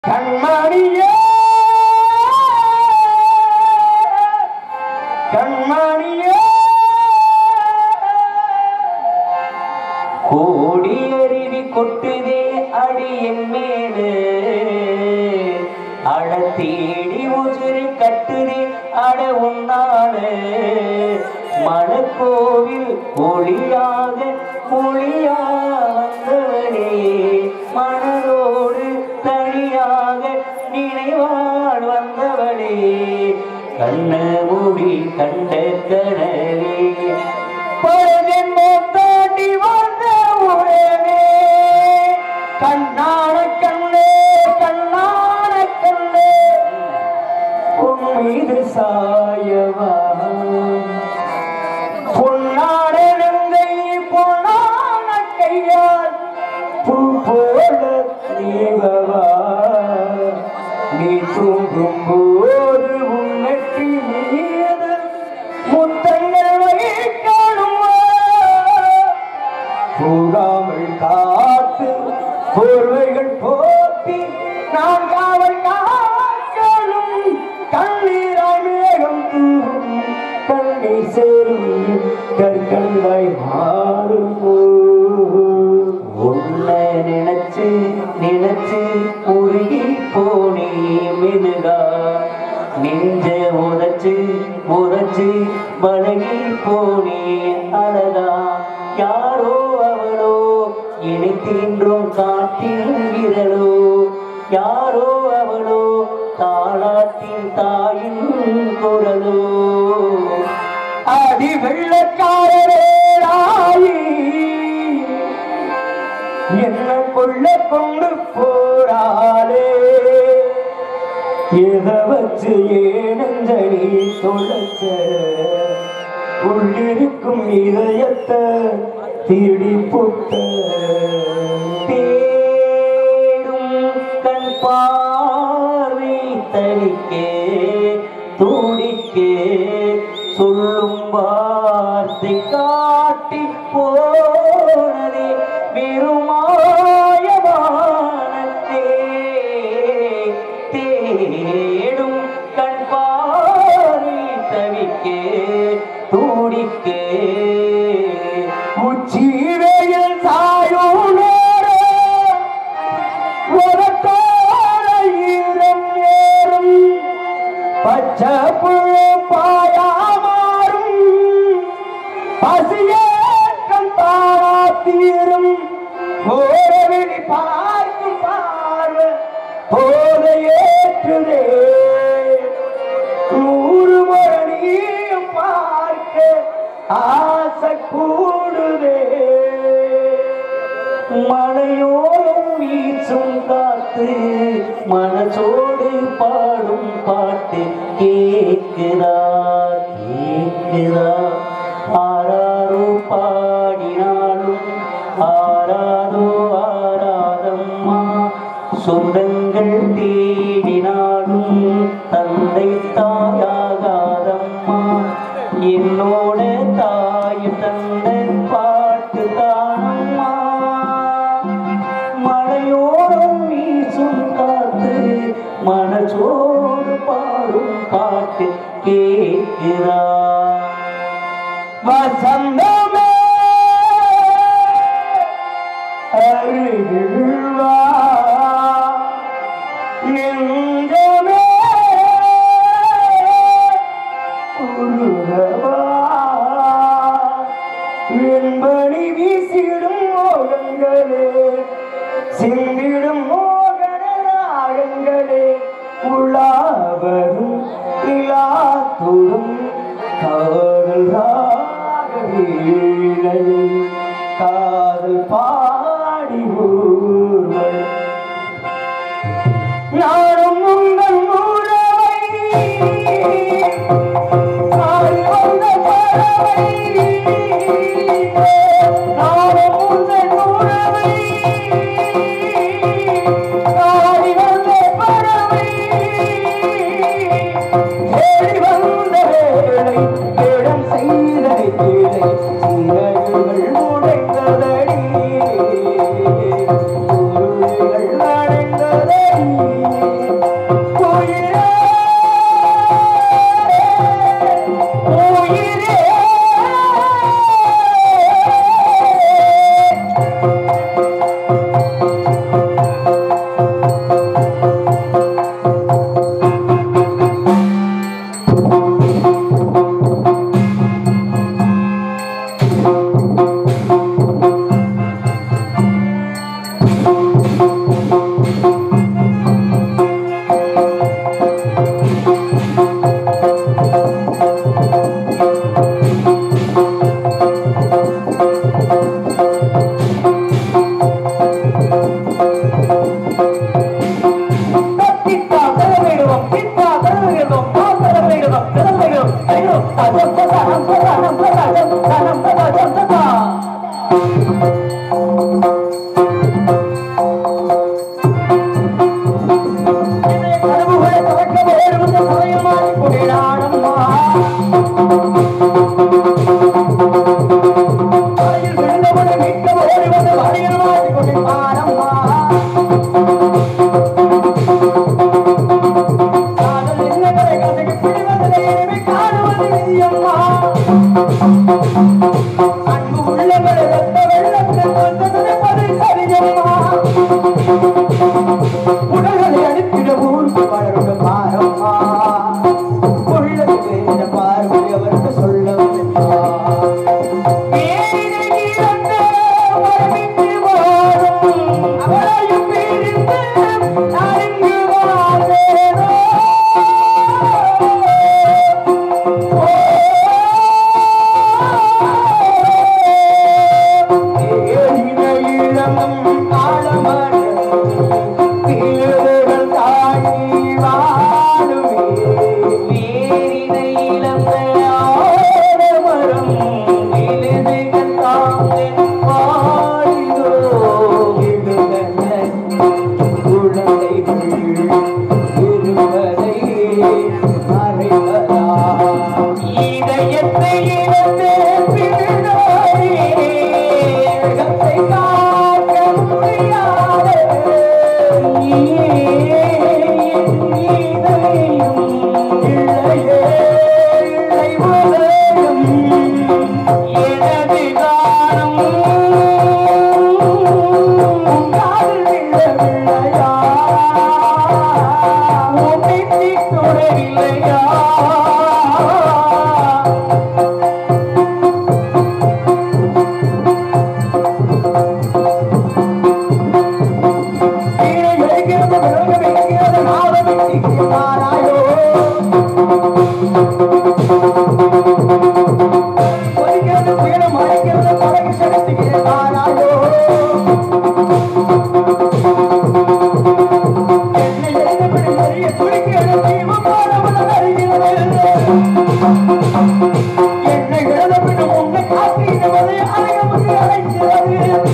கண்மணியே கண்மணியே கோடி அருவி கொட்டுதே அடியின் மேடு அட தேடி உதிரி கட்டுதே அட உன்னாடு மலக்கோவில் ஒளியாக மொழியா வந்தவனே மனதோடு தனியாக நினைவாள் வந்தவளே கண்ண மூடி கண்ட கனவே பரஜென்மம் தாண்டி வந்த உறவே கண்ணான கண்ணே கண்ணான கண்ணே உன் மீது சாயவா பொன்னான நெஞ்சை பொன்னான கையால் பூ போல நீவவா நீ தூங்கும் போது உன்னட்டி மீது முத்தங்கள் வைக்கணும் போகாமல் காத்து போர்வைகள் போத்தி நான் காவல் காக்கணும் கண்ணீராய் மேகம் தூவும் கண்ணீர் சேரும் கற்கண்டாய் மாறும் உன்னை நினைச்சு நினைச்சு உருகி போனே மெதுகா நெஞ்ச உதச்சு உதச்சு பழகி போனே அழகா யாரோ அவளோ இணைத்தீன்றும் காட்டில் விரலோ யாரோ அவளோ தாளாட்டின் தாயின் குரலோ அடி வெள்ளக்காரரேராயி என்ன கொள்ள கொண்டு போறாளே எத வச்சு ஏனஞ்சனி தொலைச்ச உள்ளிருக்கும் இதயத்தை திருடி புட்ட தேடும் கண் பார்வை தனிக்கே துடிக்கே சொல்லும் வார்த்தை காட்டி போனதே வெறுமாயமானதே தேடும் கண் பார்வை தவிக்கே துடிக்கே உச்சி வெயில் சாயும் நேரம் உரத்தோட ஈரம் ஏறும் பச்சை புழு பாயாமாறும் பசியேற்றம் தாரா தீரும் ஓரவிழி பார்க்கும் பார்வை போத ஏற்றுதே நூறு மணியும் பார்க்க ஆசை கூடுதே மலையோரம் வீசும் காத்து மனசோடு பாடும் பாட்டு கேக்குதா கேக்குதா ஆராரோ பாடினாலும் ஆராரோ ஆராதம்மா சொந்தங்கள் தேடினாலும் தந்தை தாயாகாதம்மா என்னோட தாய் தந்த பாட்டு தானம்மா மழையோரம் வீசும் காத்து மனசோடு பாடும் பாட்டு கேட்கிறா வசந்தமே அருகில் வா நெஞ்சமே உருகவா வெண்பணி வீசிடும் மோகங்களே சிந்திடும் மோகன ராகங்களே உலாவரும் நிலா தொடும் காதல் ராகவீழை காதல் பாடி ஊர்வல் நானும் உங்கள் உறவை நாடி வந்த பறவை நானும் உங்கள் உறவை நாடி வந்த பறவை தேடி வந்த வேளை இடம் செய்ததை கீழே சீரர்கள் உடைந்ததடி உருளைகள் அடைந்ததடி அதை அனுப்பிட ஊருக்கு வளர்ந்த பாரம்மா உள்ளது வேண்ட பார்வை அவருக்கு சொல்ல அவளையும் பிரிந்து அருங்கு வாழ்ந்தேனோ இதயத்தை இழந்து பிறனாரே உலகத்தை காக்க முடியாது நீதையும் இல்லையே இல்லை உலகம் எனது காலம் காதில் விழவில்லையா உன்னை தொடரில்லையா என்னை இழந்தபின் உன்னை காத்திருப்பது அழகமுக்கு அழைக்கிறது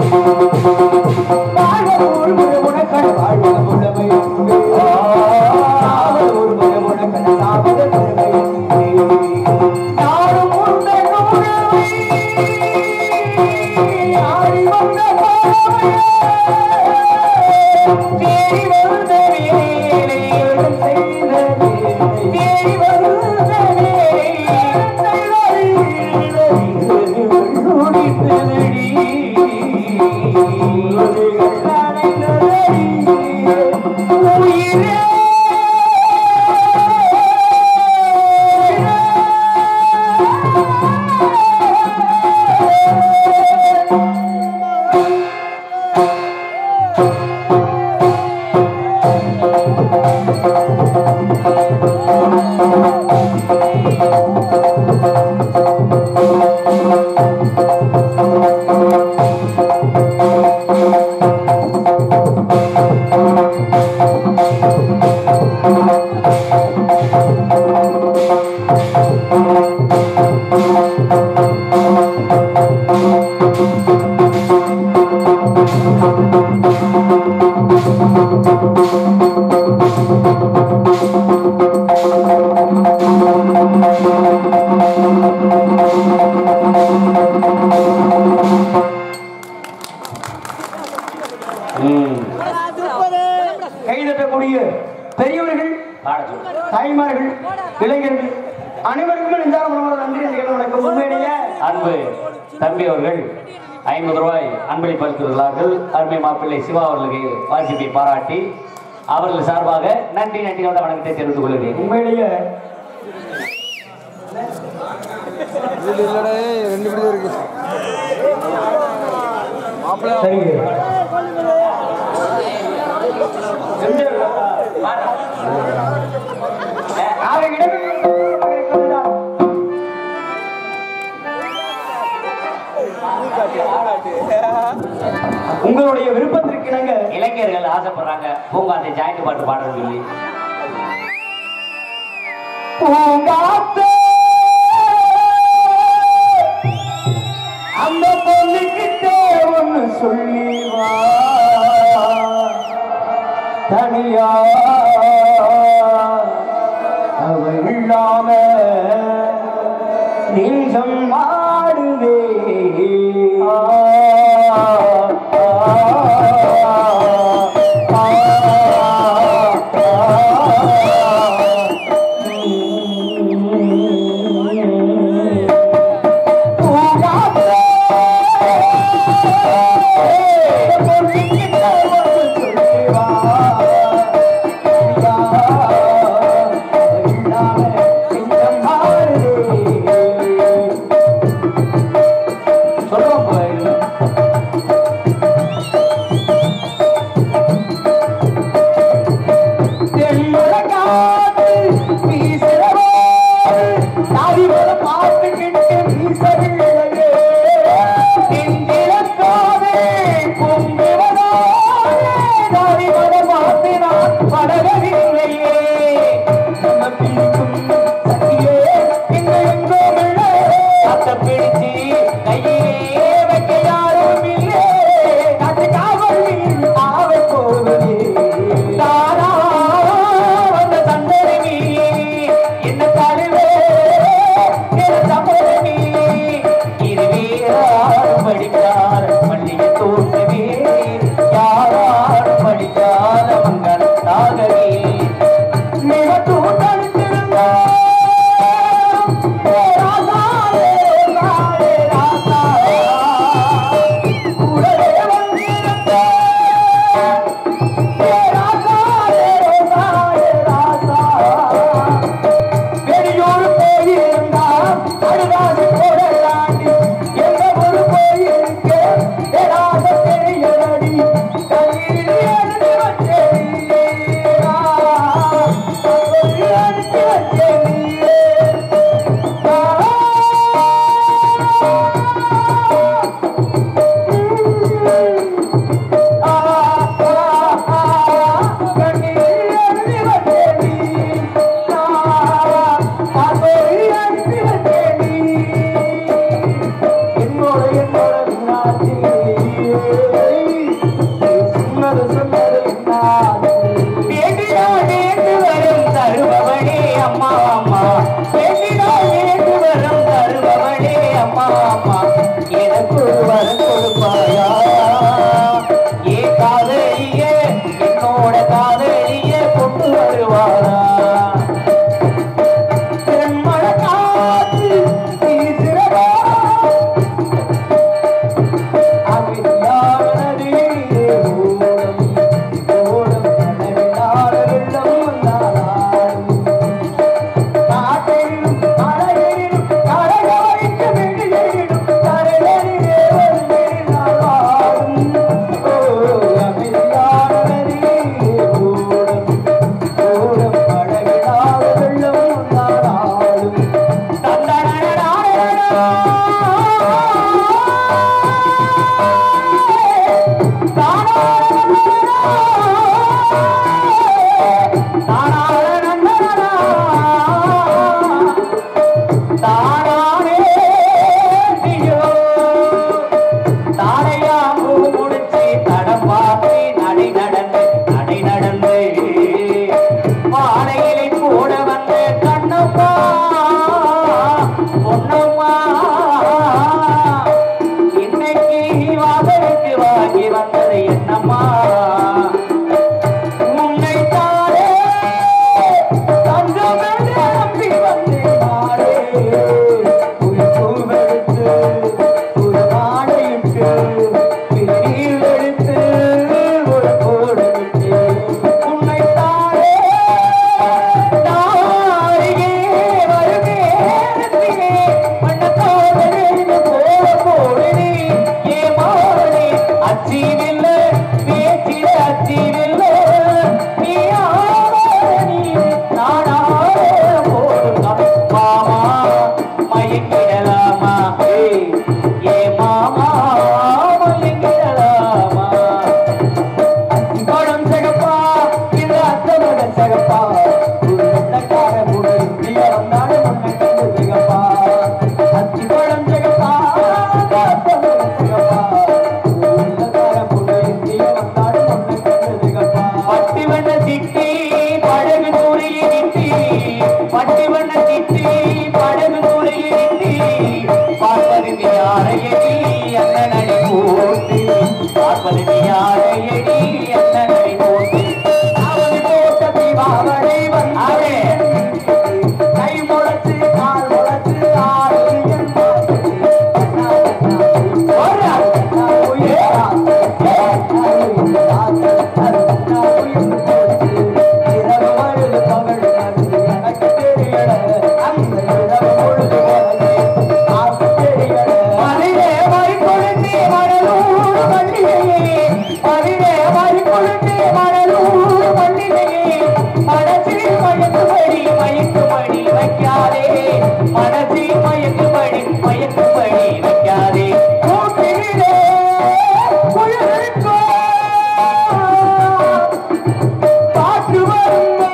கைதட்டக்கூடிய பெரியவர்கள் தாய்மார்கள் இளைஞர்கள் அனைவருக்கும் நெஞ்சார நன்றி என்று வணக்கம் உண்மையிலேயே அன்பு தம்பி அவர்கள் ஐம்பது ரூபாய் அன்பளிப்பு அளித்துள்ளார்கள் அருமை மாப்பிள்ளை சிவா அவர்களுக்கு வாசிப்பை பாராட்டி அவர்கள் சார்பாக நன்றி நன்றியோட வணக்கத்தை தெரிவித்துக் கொள்கிறேன் உண்மையிலேயே இதுல இல்லடா ரெண்டு பேரும் இருக்கு மாப்பிள்ளை சரிங்க ஆறு இடங்கள் உங்களுடைய விருப்பத்திற்கு இணங்க இளைஞர்கள் ஆசைப்படுறாங்க பூங்காத்தை ஜாயிண்ட் பாட்டு பாடுறது சொல்லி பூங்காத்தே அந்த பொண்ணுக்கிட்டே ஒண்ணு சொல்லி வா தனியா அவள் இல்லாம நெஞ்சம் மாடுதே ஆ, ஆ, ஆ, ஆ கொண்டு வருவாரா திருமண காத்து வீசுகிறதா பானையிலை போட வந்த கண்ணம்மா பொன்னம்மா இன்னைக்கு வாதலுக்கு வாங்கி வந்தது என்னம்மா உன்னைத்தானே தங்கமென்று நம்பி வந்தேன் நானே. ஒரு பூவெடுத்து, ஒரு மாலையிட்டு, திருநீர் வெடித்து, ஒரு கோடமிட்டு, உன்னைத்தானே தாரிகே வருகேரத்திலே, வண்ணத்தோடு நெறிந்து போல போடுனி, ஏமாறி அச்சினில்ல, பேச்சில அச்சினில்ல, நீ ஆடாதே, நானாட போடும் மாமா, மயங்கிடலாமா ஏய், ஏ மாமா மயங்கிடலாமா பழம் சகப்பா இது அத்தமட சகப்பா ஒரு வெள்ளக்கார புடல் பிரியரம் நாடு முன்ன கண்டு சகப்பா அத்தி பழம் சகப்பா இது அத்தமட சகப்பா ஒரு வெள்ளக்கார புடல் பிரியரம் நாடு முன்ன கண்டு சகப்பா பட்டி வண்ண சிட்டி படகு தூரில் நிட்டி பட்டி வண்ண சிட்டி படகு தூரில் நிட்டி பார்ப்பது நீ யாரையடி அண்ணனடி போட்டு பார்ப்பது நீ யாரையடி அண்ணனடி போட்டு அவன் போட்ட தீபாவளி வந்தாவே கை முளைச்சு கால் முளைச்சு ஆறு மதிலே மறி கொழுந்தி மணலூர் மல்லிகையே மதிலே மறி கொழுந்தி மணலூர் மல்லிகையே மனசி மயக்குபடி மயக்குபடி வைக்காதே மனசி மயக்குபடி மயக்குபடி வைக்காதே கூட்டிலே குளிர்க்கோ பாட்டு வருங்க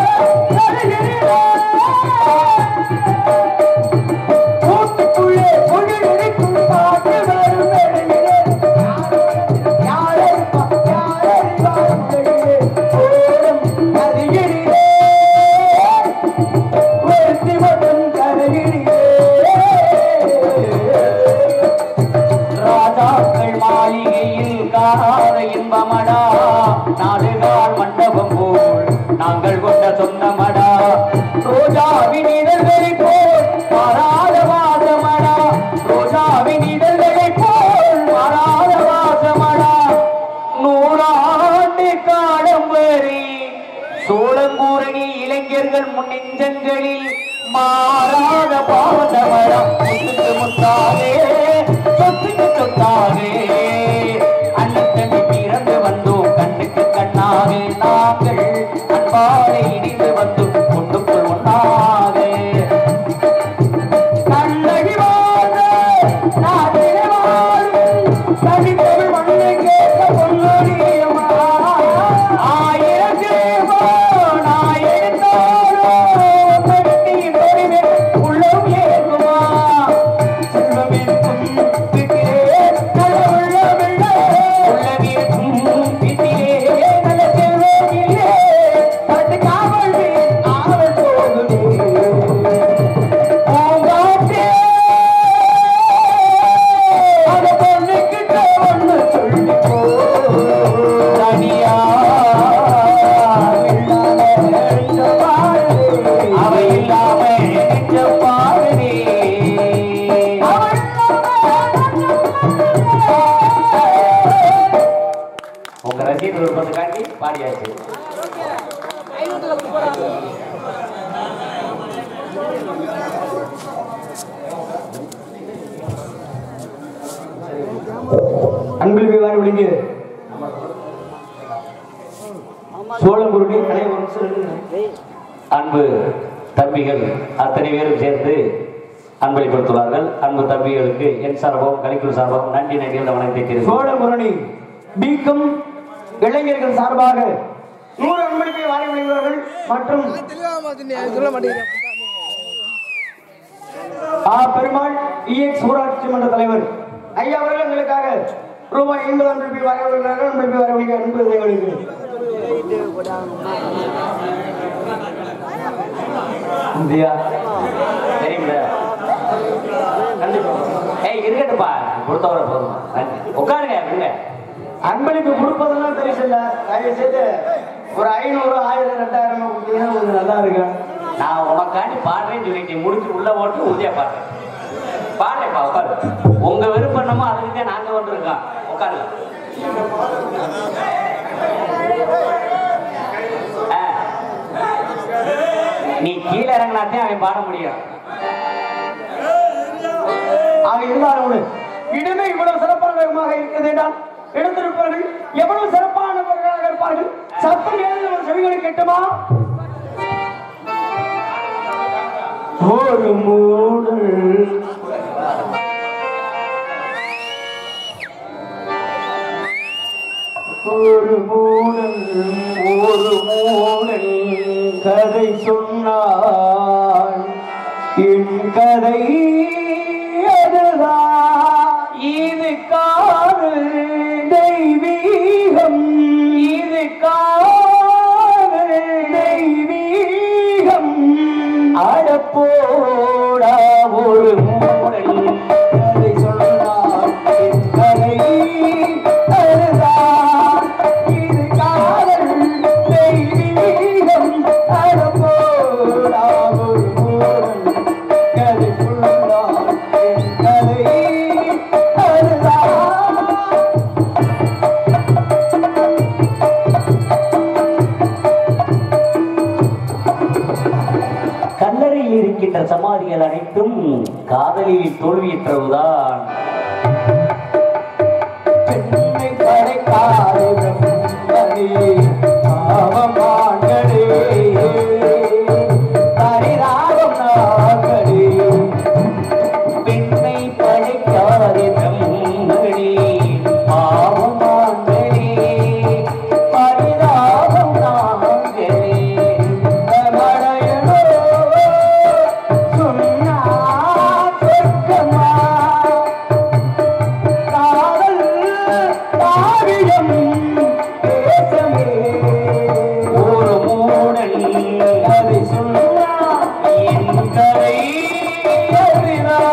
கூட்டுக்குள்ளே குளிர்க்கும் பாட்டு வரும் வெளியிலே யாரறிவா யாரறிவா வெளியிலே ஓடும் நதியிலே ஒருத்தி மட்டும் கரையிலே ராஜாக்கள் மாளிகையில் காணாத இன்பமடா நாடுகால் மண்டபம் போல் நாங்கள் கொண்ட சொந்தமடா ரோஜாவின் இதழ்களை போல் மாறாத வாசமடா ரோஜாவின் இதழ்களை போல் மாறாத வாசமடா நூறாண்டு காலம் வரை சோழங்கூரணி இளைஞர்கள் முன்னெஞ்சங்களில் மாறாத பாவதமரம் முத்துக்கு முத்தாகே சொத்துக்கு சொத்தாகே அண்ணன் தம்பி பிறந்து வந்தோம் கண்ணுக்கு கண்ணாக நாங்கள் அன்பாலை இணைந்து வந்தோம் ஒன்றுக்குள் ஒன்றாக கண்ணகி வாழ்ந்த நாட்டிலே வாழும் தனித்தமிழ் மண்ணை கேட்க பொன்னொழியமா. ஆயிரம் ஜீவன் ஆயிரத்தாலும் கட்டி தொழிலே உள்ளம் ஏகுமா. செல்வம் இருக்கும் வீட்டிலே நல்ல உள்ளமில்லை. உள்ளம் இருக்கும் வீட்டிலே நல்ல செல்வம் இல்லை. பட்டு காவல் பாடியாச்சு அன்பில் விவாரி விழுங்கு சோழகுருடி அனைவரும் அன்பு தம்பிகள் அத்தனை பேரும் சேர்ந்து அன்பளிப்படுத்துவார்கள் அன்பு தம்பிகளுக்கு என் சார்பாகவும் கலிக்குழு சார்பாகவும் நன்றி நன்றி என்ற வணக்கத்தை தெரிவித்துக் சோழகுருணி பிக்கும் இளைஞர்கள் சார்பாக நூறு அன்பளிப்பை வாரி விழுங்குவார்கள் மற்றும் சொல்ல மாட்டேங்கிறேன் ஆ பெருமாள் இஎக்ஸ் ஊராட்சி மன்ற தலைவர் ஐயா அவர்கள் எங்களுக்காக ரூபாய் ஐம்பது அன்பளிப்பை வாரி விழுகிறார்கள் அன்பளிப்பை வாரி விழுங்க அன்பு எங்களுக்கு இந்தியா தெரியுமில்ல கண்டிப்பா ஏய் இருக்கட்டுப்பா கொடுத்தவரை போதும் நன்றி. உட்காருங்க இருங்க அன்பளிப்பு கொடுப்பதெல்லாம் பெருசு இல்ல தயவு செய்து ஒரு ஐநூறு ஆயிரம் ரெண்டாயிரம் கொடுத்தீங்கன்னா கொஞ்சம் நல்லா இருக்கும் நான் உனக்காண்டி பாடுறேன்னு சொல்லிட்டு முடிச்சு உள்ள ஓட்டு உதய பாடுறேன் பாடுறேன்ப்பா உட்காரு உங்க விருப்பம் என்னமோ அதுக்கு தான் நாங்க வந்திருக்கோம் உட்காருங்க ஆ. நீ கீழே இறங்கினாத்தே அவன் பாட முடியும் ஆக இருந்தாலும் ஒண்ணு இடமே இவ்வளவு சிறப்பான விதமாக இருக்கிறது என்றால் எடுத்திருப்பார்கள் எவ்வளவு சிறப்பானவர்களாக இருப்பார்கள் சத்தம் ஏதாவது ஒரு செவிகளை கேட்டுமா ஒரு மூடல் ஒரு மூடல் ஒரு மூடல் கதை சொன்னாள் என் கதை அதுதான் இது காதல் தெய்வீகம் இது காதல் தெய்வீகம் அடப்போடா ஒரு மூடல் கதை சொன்னாள் என் கதை அதுதான் இது காதல் தெய்வீகம் அடப்போடா ஒரு மூடல் கதை சொன்னாள் என் கதை அதுதான் கல்லறையில் இருக்கின்ற சமாதிகள் அனைத்தும் காதலில் தோல்வியுற்றவுதான் பெண்ணை படைக்காதே பிரம்மனே, பாவமான்களே, பரிதாபம் நாங்களே. பெண்ணை படைக்காதே பிரம்மகளே பாவமாங்களே பரிதாபம் நாங்களே மடையனோ, சொன்னா சொர்க்கமா, காதல் காவியம் தேசமே. ஒரு மூடல் அதை சொன்னா என் கதை அறிவா.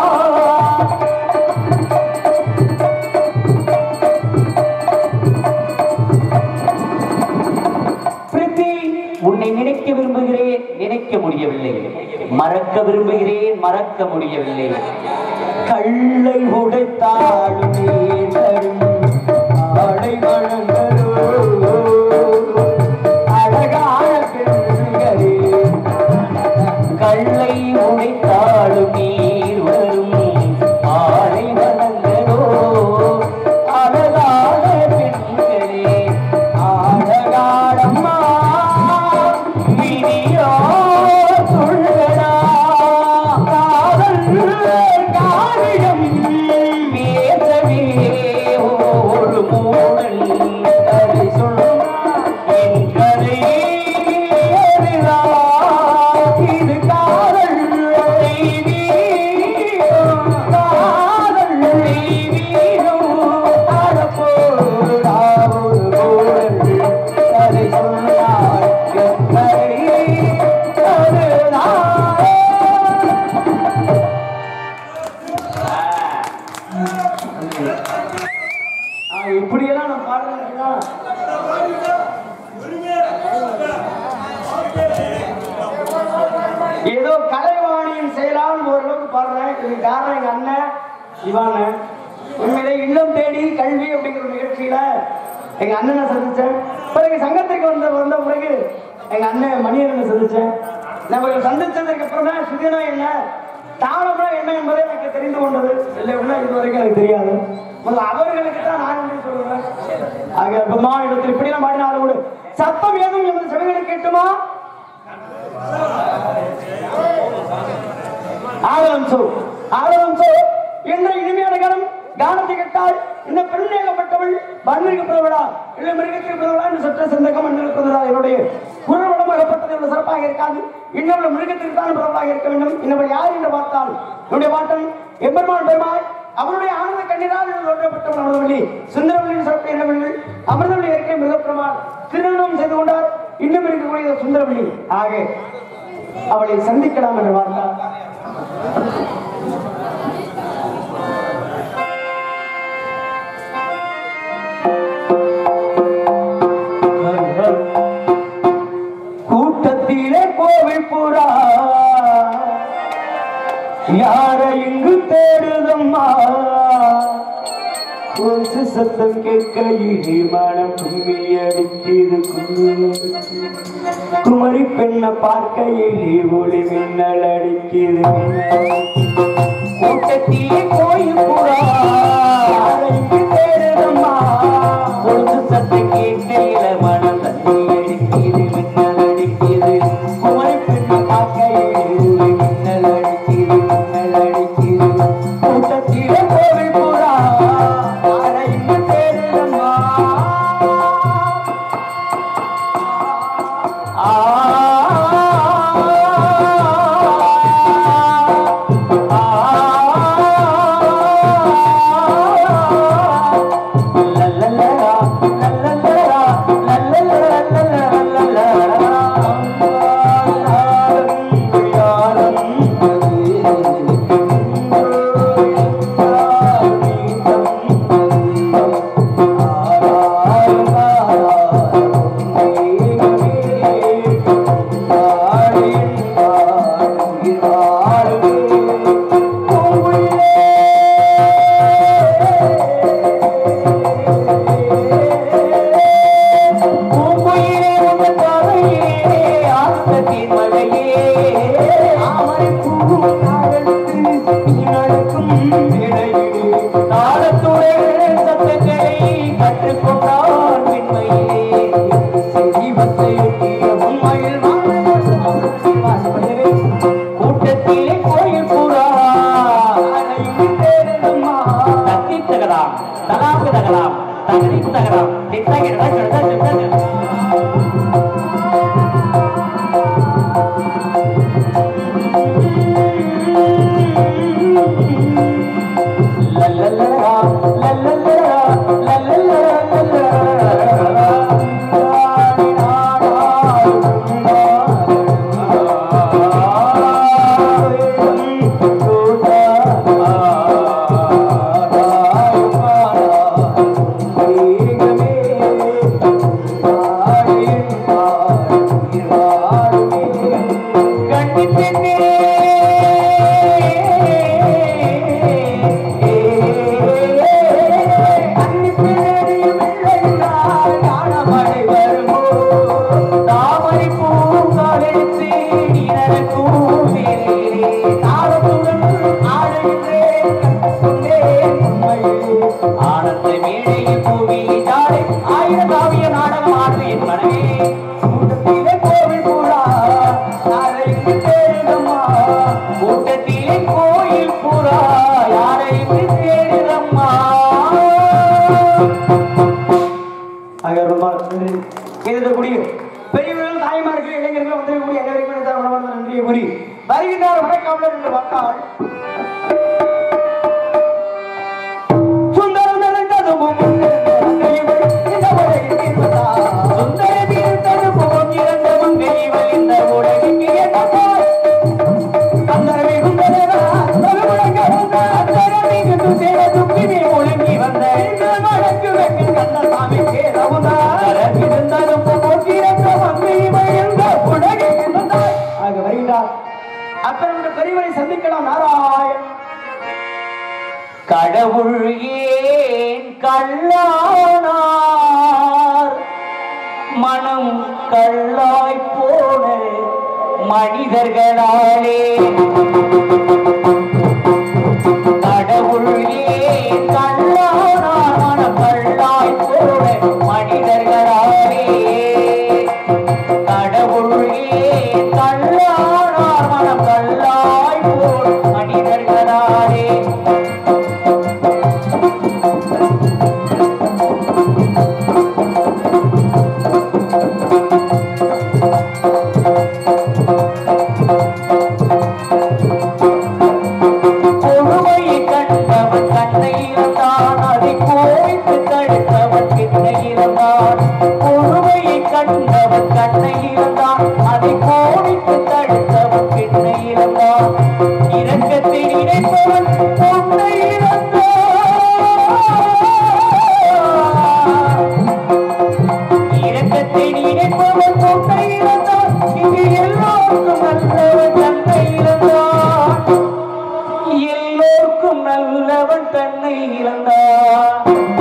பிரித்தி உன்னை நினைக்க விரும்புகிறேன் நினைக்க முடியவில்லை மறக்க விரும்புகிறேன் மறக்க முடியவில்லை கல்லை உடைத்தாடும் நீரும் ஆடை வழங்கலோ அழகான பெண்களே கல்லை உடைத்தாலும் நீர் வரும் ஆடை வணங்கலோ அழகான பெண்களே அழகாடம்மா விதியோ சொல்களா காதல் காவியம் பேசவே ஒரு மூடல் அதை சொன்னா என் கதை அறிவா. இது காதல் தெய்வீகம். காதல் தெய்வீகம். அடப்போடா ஒரு மூடல் கதை சொன்னாள் என் கதை அதுதான். ஆ, இப்படியெல்லாம் நான் பாடுறேன்னா ஏதோ கலைவாணியின் செயலால் ஓரளவுக்கு பாடுறேன் இதுக்கு காரணம் எங்க அண்ணன் சிவானு உண்மையிலே இல்லம் தேடி கல்வி அப்படிங்கிற ஒரு நிகழ்ச்சியில எங்க அண்ணனை சந்திச்சேன் பிறகு சங்கத்திற்கு வந்த வந்த பிறகு எங்க அண்ணன் மணியரனை சந்திச்சேன் நான் இவர்கள் சந்திச்சதுக்கு அப்புறம் தான் சுதினா என்ன தாளம்னா என்ன என்பதை எனக்கு தெரிந்து கொண்டது இல்லை அப்படின்னா இது வரைக்கும் எனக்கு தெரியாது முதல்ல அவர்களுக்கு தான் நான் நன்றி சொல்லுவேன் ஆக அற்புதமான இடத்தில் இப்படி நான் பாடினாலும் கூட சத்தம் ஏதும் எமது செவிகளை கேட்டுமா ஆதரம் சொல் ஆதரம் சொல் என்ற இனிமையான கணம் கானத்தை கேட்டால் இந்த பெருந்தேகப்பட்டவள் மண்ணிற்கு பிறவிடா இல்லை மிருகத்திற்கு பிறவிடா என்று சற்ற சிந்தக மண்ணிற்கு பிறவிடா என்னுடைய குரவடமாகப்பட்டது இவ்வளவு சிறப்பாக இருக்காது இன்னும் மிருகத்திற்கு தான் பிறவளாக இருக்க வேண்டும் இன்னவள் யார் என்று பார்த்தால் என்னுடைய பாட்டன் எம்பெருமான் பெருமாள் அவருடைய ஆனந்த கண்ணீரால் என்று தோற்றப்பட்டவன் அமிர்தவள்ளி சுந்தரவள்ளியின் சிறப்பு என்னவெனில் அமிர்தவள்ளி இருக்கை மிகப்பெருமாள் திருமணம் செய்து கொண்டார் இன்னும் இருக்கக்கூடிய சுந்தரவள்ளி ஆக அவளை சந்திக்கலாம் என்று பார்த்தார் கூட்டத்திலே கோவில் புறா யாரை இங்கு தேடுதம்மா கொசு சத்தம் கேட்கையிலே மனம் கும்மி அடிக்குது கும்மி குமரி பெண்ணை பார்க்கையிலே ஒளி மின்னல் அடிக்குது கூட்டத்திலே கோயில் புறா யாரை இங்கு தேடுதம்மா கொசு சத்தம் கேட்கையில மனம் தண்ணி அடிக்குது மின்னல் அடிக்குது குமரி பெண்ணை பார்க்கையிலே ஒளி மின்னல் அடிக்குது மின்னல் அடிக்குது கூட்டத்திலே கோவில் புறா யாரை இங்கு தேடுதம்மா கற்றுக்கொண்டான் பெண்மையிலே செல்வத்தை உண்மையில் கூட்டத்திலே கோயில் புறா தத்தி தகலாம் தலாக்கு தகலாம் தகதி தகலாம் தித்தகிட ஆனந்த மேடையில் பூவி ஜாடை ஆயிரதாவிய நாடகம் ஆடு என் மனமே கூட்டத்திலே கோவில் புறா யாரைக்கு தேடுதம்மா கூட்டத்திலே கோயில் புறா யாரைக்கு தேடுதம்மா ஆக ரொம்ப நன்றி எழுதக்கூடிய பெரியவர்கள் தாய்மார்கள் இளைஞர்கள் வந்திருக்கக்கூடிய அனைவருக்கும் இந்த மனமார்ந்த நன்றியை கூறி வருகின்றார் வணக்காமலர் என்று பார்த்தால் சுந்தரம் நிறைந்ததும் மங்கையவள் இந்த உலகில் இருப்பதால். சுந்தர தீர்த்ததும் இறந்த மங்கையவள் இந்த உலகிற்கு என்னதால்? அந்தரவே குந்தரரா, தொழுமுழங்க வந்த அந்தரவே குந்து சேர துக்கினே முழங்கி வந்த எங்கள் வழக்கு வெட்டி கந்தசாமி கேரவுதா. இருந்ததும் போக்கிரந்த மங்கையவள் இந்த உலகில் இருப்பதால். ஆக வருகிறார் அப்பனுடைய பெரியவரை சந்திக்கலாம் நாராயண் கடவுள் ஏன் கல்லானா மனம் கள்ளாய் போன மனிதர்களாலே கடவுள் ஏன் கள்ளானார் மனம் கள்ளாய் போன மனிதர்களாலே கடவுள் ஏன் கள்ளானார் மனம் கள்ளாய் போன மனிதர்களாலே கொடுமையை கண்டவன் கண்ணை இழந்தான் அதை கோவித்து தடுத்தவன் பின்னை இழந்தான் கொடுமையை கண்டவன் கண்ணை இழந்தான் அதை கோவித்து தடுத்தவன் பின்னை இழந்தான் இரக்கத்தை நினைப்பவன் பொன்னை இழந்தான் இரக்கத்தை நினைப்பவன் பொன்னை இழந்தான் இங்கு எல்லோருக்கும் நல்லவன் தன்னை இழந்தான் எல்லோர்க்கும் நல்லவன் தன்னை இழந்தான்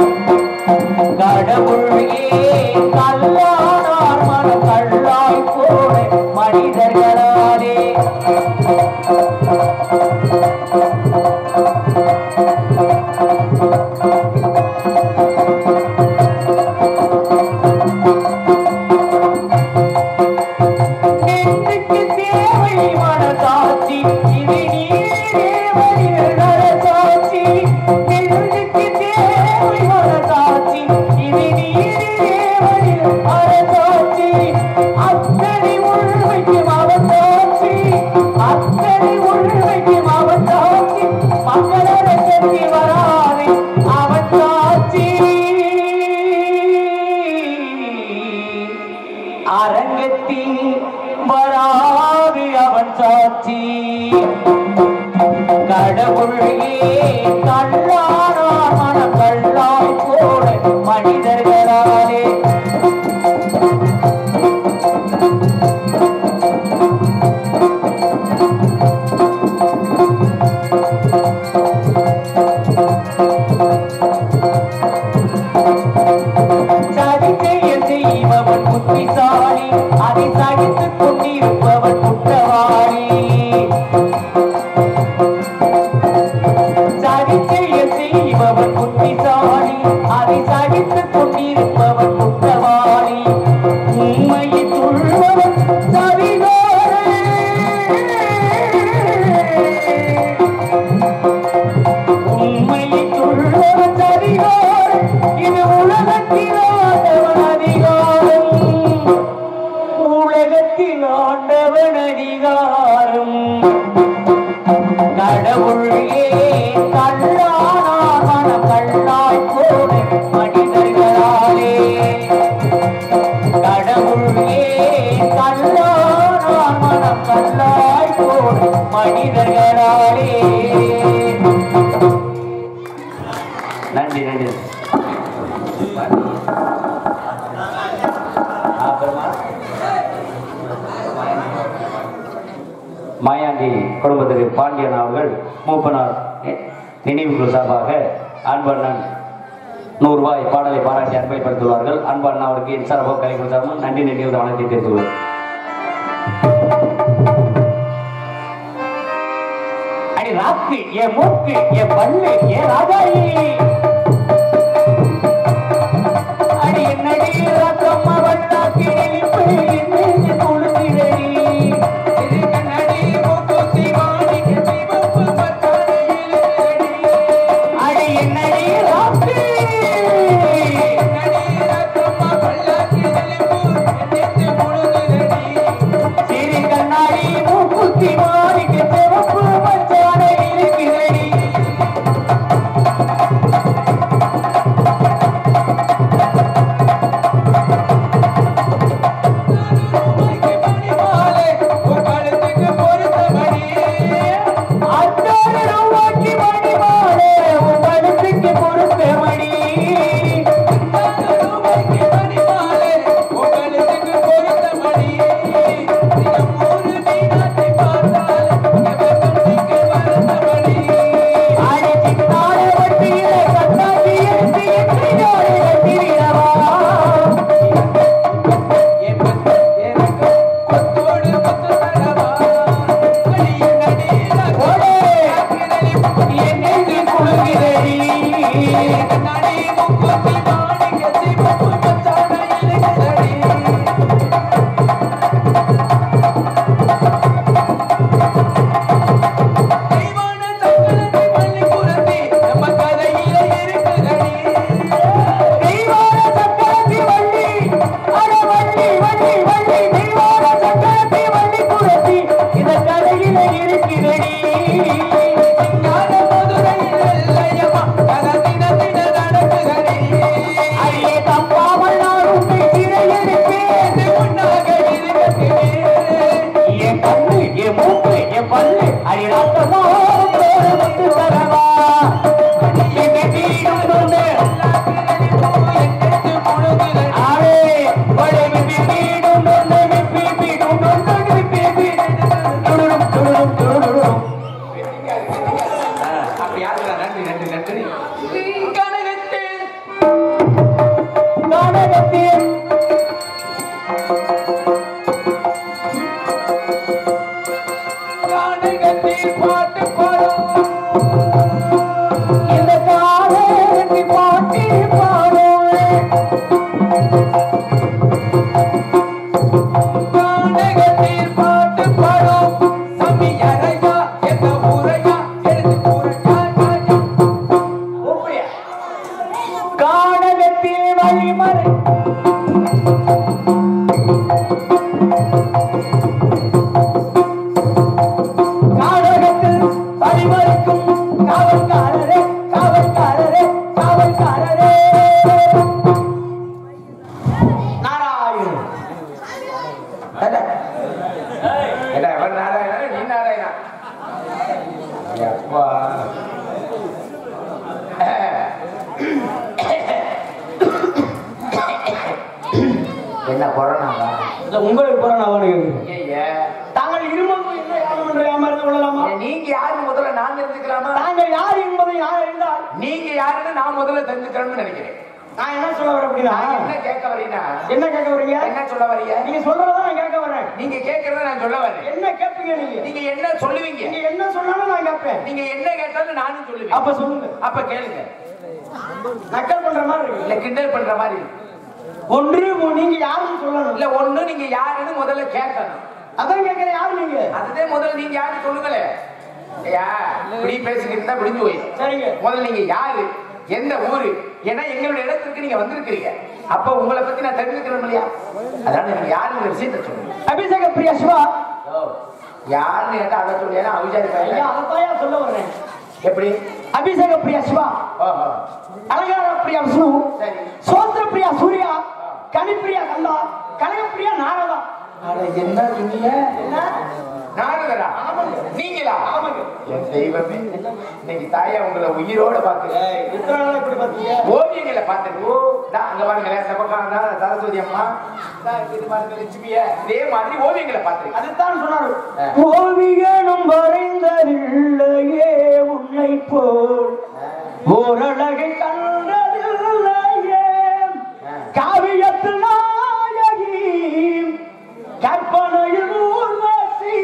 கடவுள் ஏன் கல்லானார் மனம் கல்லாய் போன மனிதர்களாலே நெஞ்சுக்கு தேவை மனசாட்சி இது நீரே வழியில் நரசாட்சி நெஞ்சுக்கு தேவை மனசாட்சி இது நீரே வழியில் அரசாட்சி அத்தனை உள்வைக்கும் அவசாட்சி அத்தனை உள்வைக்கும் அவசாட்சி மக்களோட செத்தி வராது அவன் சாட்சி அரங்கத்தில் வராது அவன் சாட்சி கடவுள் ஏன் கல்லானார் மனம் கல்லாய் போல மனிதர்களாலே சதி செய்ய செய்பவன் புத்திசாலி அதை சகித்துக் கொண்டிருப்பவன் குற்றவாளி சதி செய்ய செய்பவன் புத்திசாலி அதை சகித்துக் கொண்டிருப்பவன் குற்றவாளி உண்மையை சொல்பவன் சரிகாரே உண்மையை சொல்பவன் சரிகாரன் இது உலகத்தில் ஆண்டவன் அதிகாரம் உலகத்தில் ஆண்டவன் அதிகாரம் கடவுள் ஏன் கல்லானார் மனம் கல்லாய் போன மனிதர்களாலே கடவுள் ஏன் கல்லானார் மனம் கல்லாய் போன மனிதர்களாலே நன்றி நன்றி அப்புறமா மாயாண்டி குடும்பத்திற்கு பாண்டியன் அவர்கள் மூப்பனார் நி- நினைவுக்குழு சார்பாக அன்பண்ணன் நூறு ரூபாய் பாடலை பாராட்டி அன்பைப்படுத்துவார்கள் அன்பண்ணா அவருக்கு என் சார்பாக கலை கொடுத்தாலும் நன்றி நினைவு வணக்கத்தை தெரிவித்துள்ளது அடி ராக்கு என் மூக்கு என் பல்லு என் ராஜாயி அடி என்னடி ராக்கம்மா வல்லாக்கி நெளிப்பு என் நெஞ்சு துளுத்திடடி. இது கண்ணாடி மூக்குத்தி வாணிக்கு சிவப்பு பட்டாடை இழுத்திடடி. அடி என்னடி ராக்கு என்னடி ராக்கம்மா வல்லாக்கி நெளிப்பு என் நெஞ்சு துளுத்திடடி. சிறு கண்ணாடி மூக்குத்தி வாணிக்கு சிவப்பு பட்டாடை இழுத்திடடி. ஏடா எவன் நாராயணா நீ நாராயணா அப்பா என்ன கொரோனாவா இல்ல உங்களுக்கு கொரோனா அவனுக்கு ஐயே தாங்கள் இருமது என்ன யாரும் என்று ஏமாந்து கொள்ளலாமா நீங்க யாரு முதல்ல நான் தெரிஞ்சுக்கலாமா தாங்கள் யார் என்பதை யார் அறிந்தால் நீங்க யாருன்னு நான் முதல்ல தெரிஞ்சுக்கணும்னு நினைக்கிறேன் நான் என்ன சொல்ல வரேன் அப்படின்னா நான் என்ன கேட்க வரீங்கன்னா என்ன கேட்க வரீங்க என்ன சொல்ல வரீங்க நீங்க சொல்றதான் நான் கேட்க வரேன் நீங்க கேட்கறத நான் சொல்ல வரேன் என்ன கேட்பீங்க நீங்க நீங்க என்ன சொல்லுவீங்க நீங்க என்ன சொன்னாலும் நான் கேட்பேன் நீங்க என்ன கேட்டாலும் நானும் சொல்லுவேன் அப்ப சொல்லுங்க அப்ப கேளுங்க நக்கல் பண்ற மாதிரி இருக்கு இல்ல கிண்டல் பண்ற மாதிரி ஒன்று உ- நீங்க யாருன்னு சொல்லணும் இல்ல ஒண்ணு நீங்க யாருன்னு முதல்ல கேட்கணும் அதான் கேட்கிறேன் யாரு நீங்க அதுதான் முதல்ல நீங்க யாரு சொல்லுங்களே ஐயா இப்படி பேசிக்கிட்டு இருந்தா முடிஞ்சு போயிடும் சரிங்க முதல்ல நீங்க யாரு எந்த ஊரு ஏன்னா எங்களுடைய இடத்துக்கு நீங்க வந்திருக்கிறீங்க அப்ப உங்களை பத்தி நான் தெரிஞ்சுக்கணும் இல்லையா அதனால நீங்க யாருங்கிற விஷயத்த சொல்லுங்க அபிஷேக பிரியா சிவா ஓ, யாருன்னு கேட்டா அதை சொல்லியா அவிஜாரி ஐயா பையன் அதைத்தாயா சொல்ல வர்றேன் எப்படி அபிஷேக பிரியா சிவா ஓஹோ அலங்கார பிரியா விஷ்ணு சரி சோத்திர பிரியா சூர்யா கனிப்பிரியா கந்தா கனகப்பிரியா நாரதா அட என்ன சொன்னீங்க என்ன நாரதரா நீங்களா ஆமாங்க என் தெய்வமே இன்னைக்கு தாயா உங்களை உயிரோட பாக்குறேன் ஏய், எத்தனை நாள் இப்படி பாத்தீங்க ஓவியங்களை பார்த்தேன் ஓ நான் அங்க பாருங்களேன் இந்த பக்கம் தான் சரஸ்வதி அம்மா இந்தா இது பாருங்க லட்சுமிய இதே மாதிரி ஓவியங்களை பார்த்திருக்கேன் அதுதான் சொன்னாரு ஆ. ஓவியனும் வரைந்ததில்லையே உன்னை போல் ஓரழகை கண்டதில்லையே காவியத்து நாயகி கற்பனையில் ஊர்வசி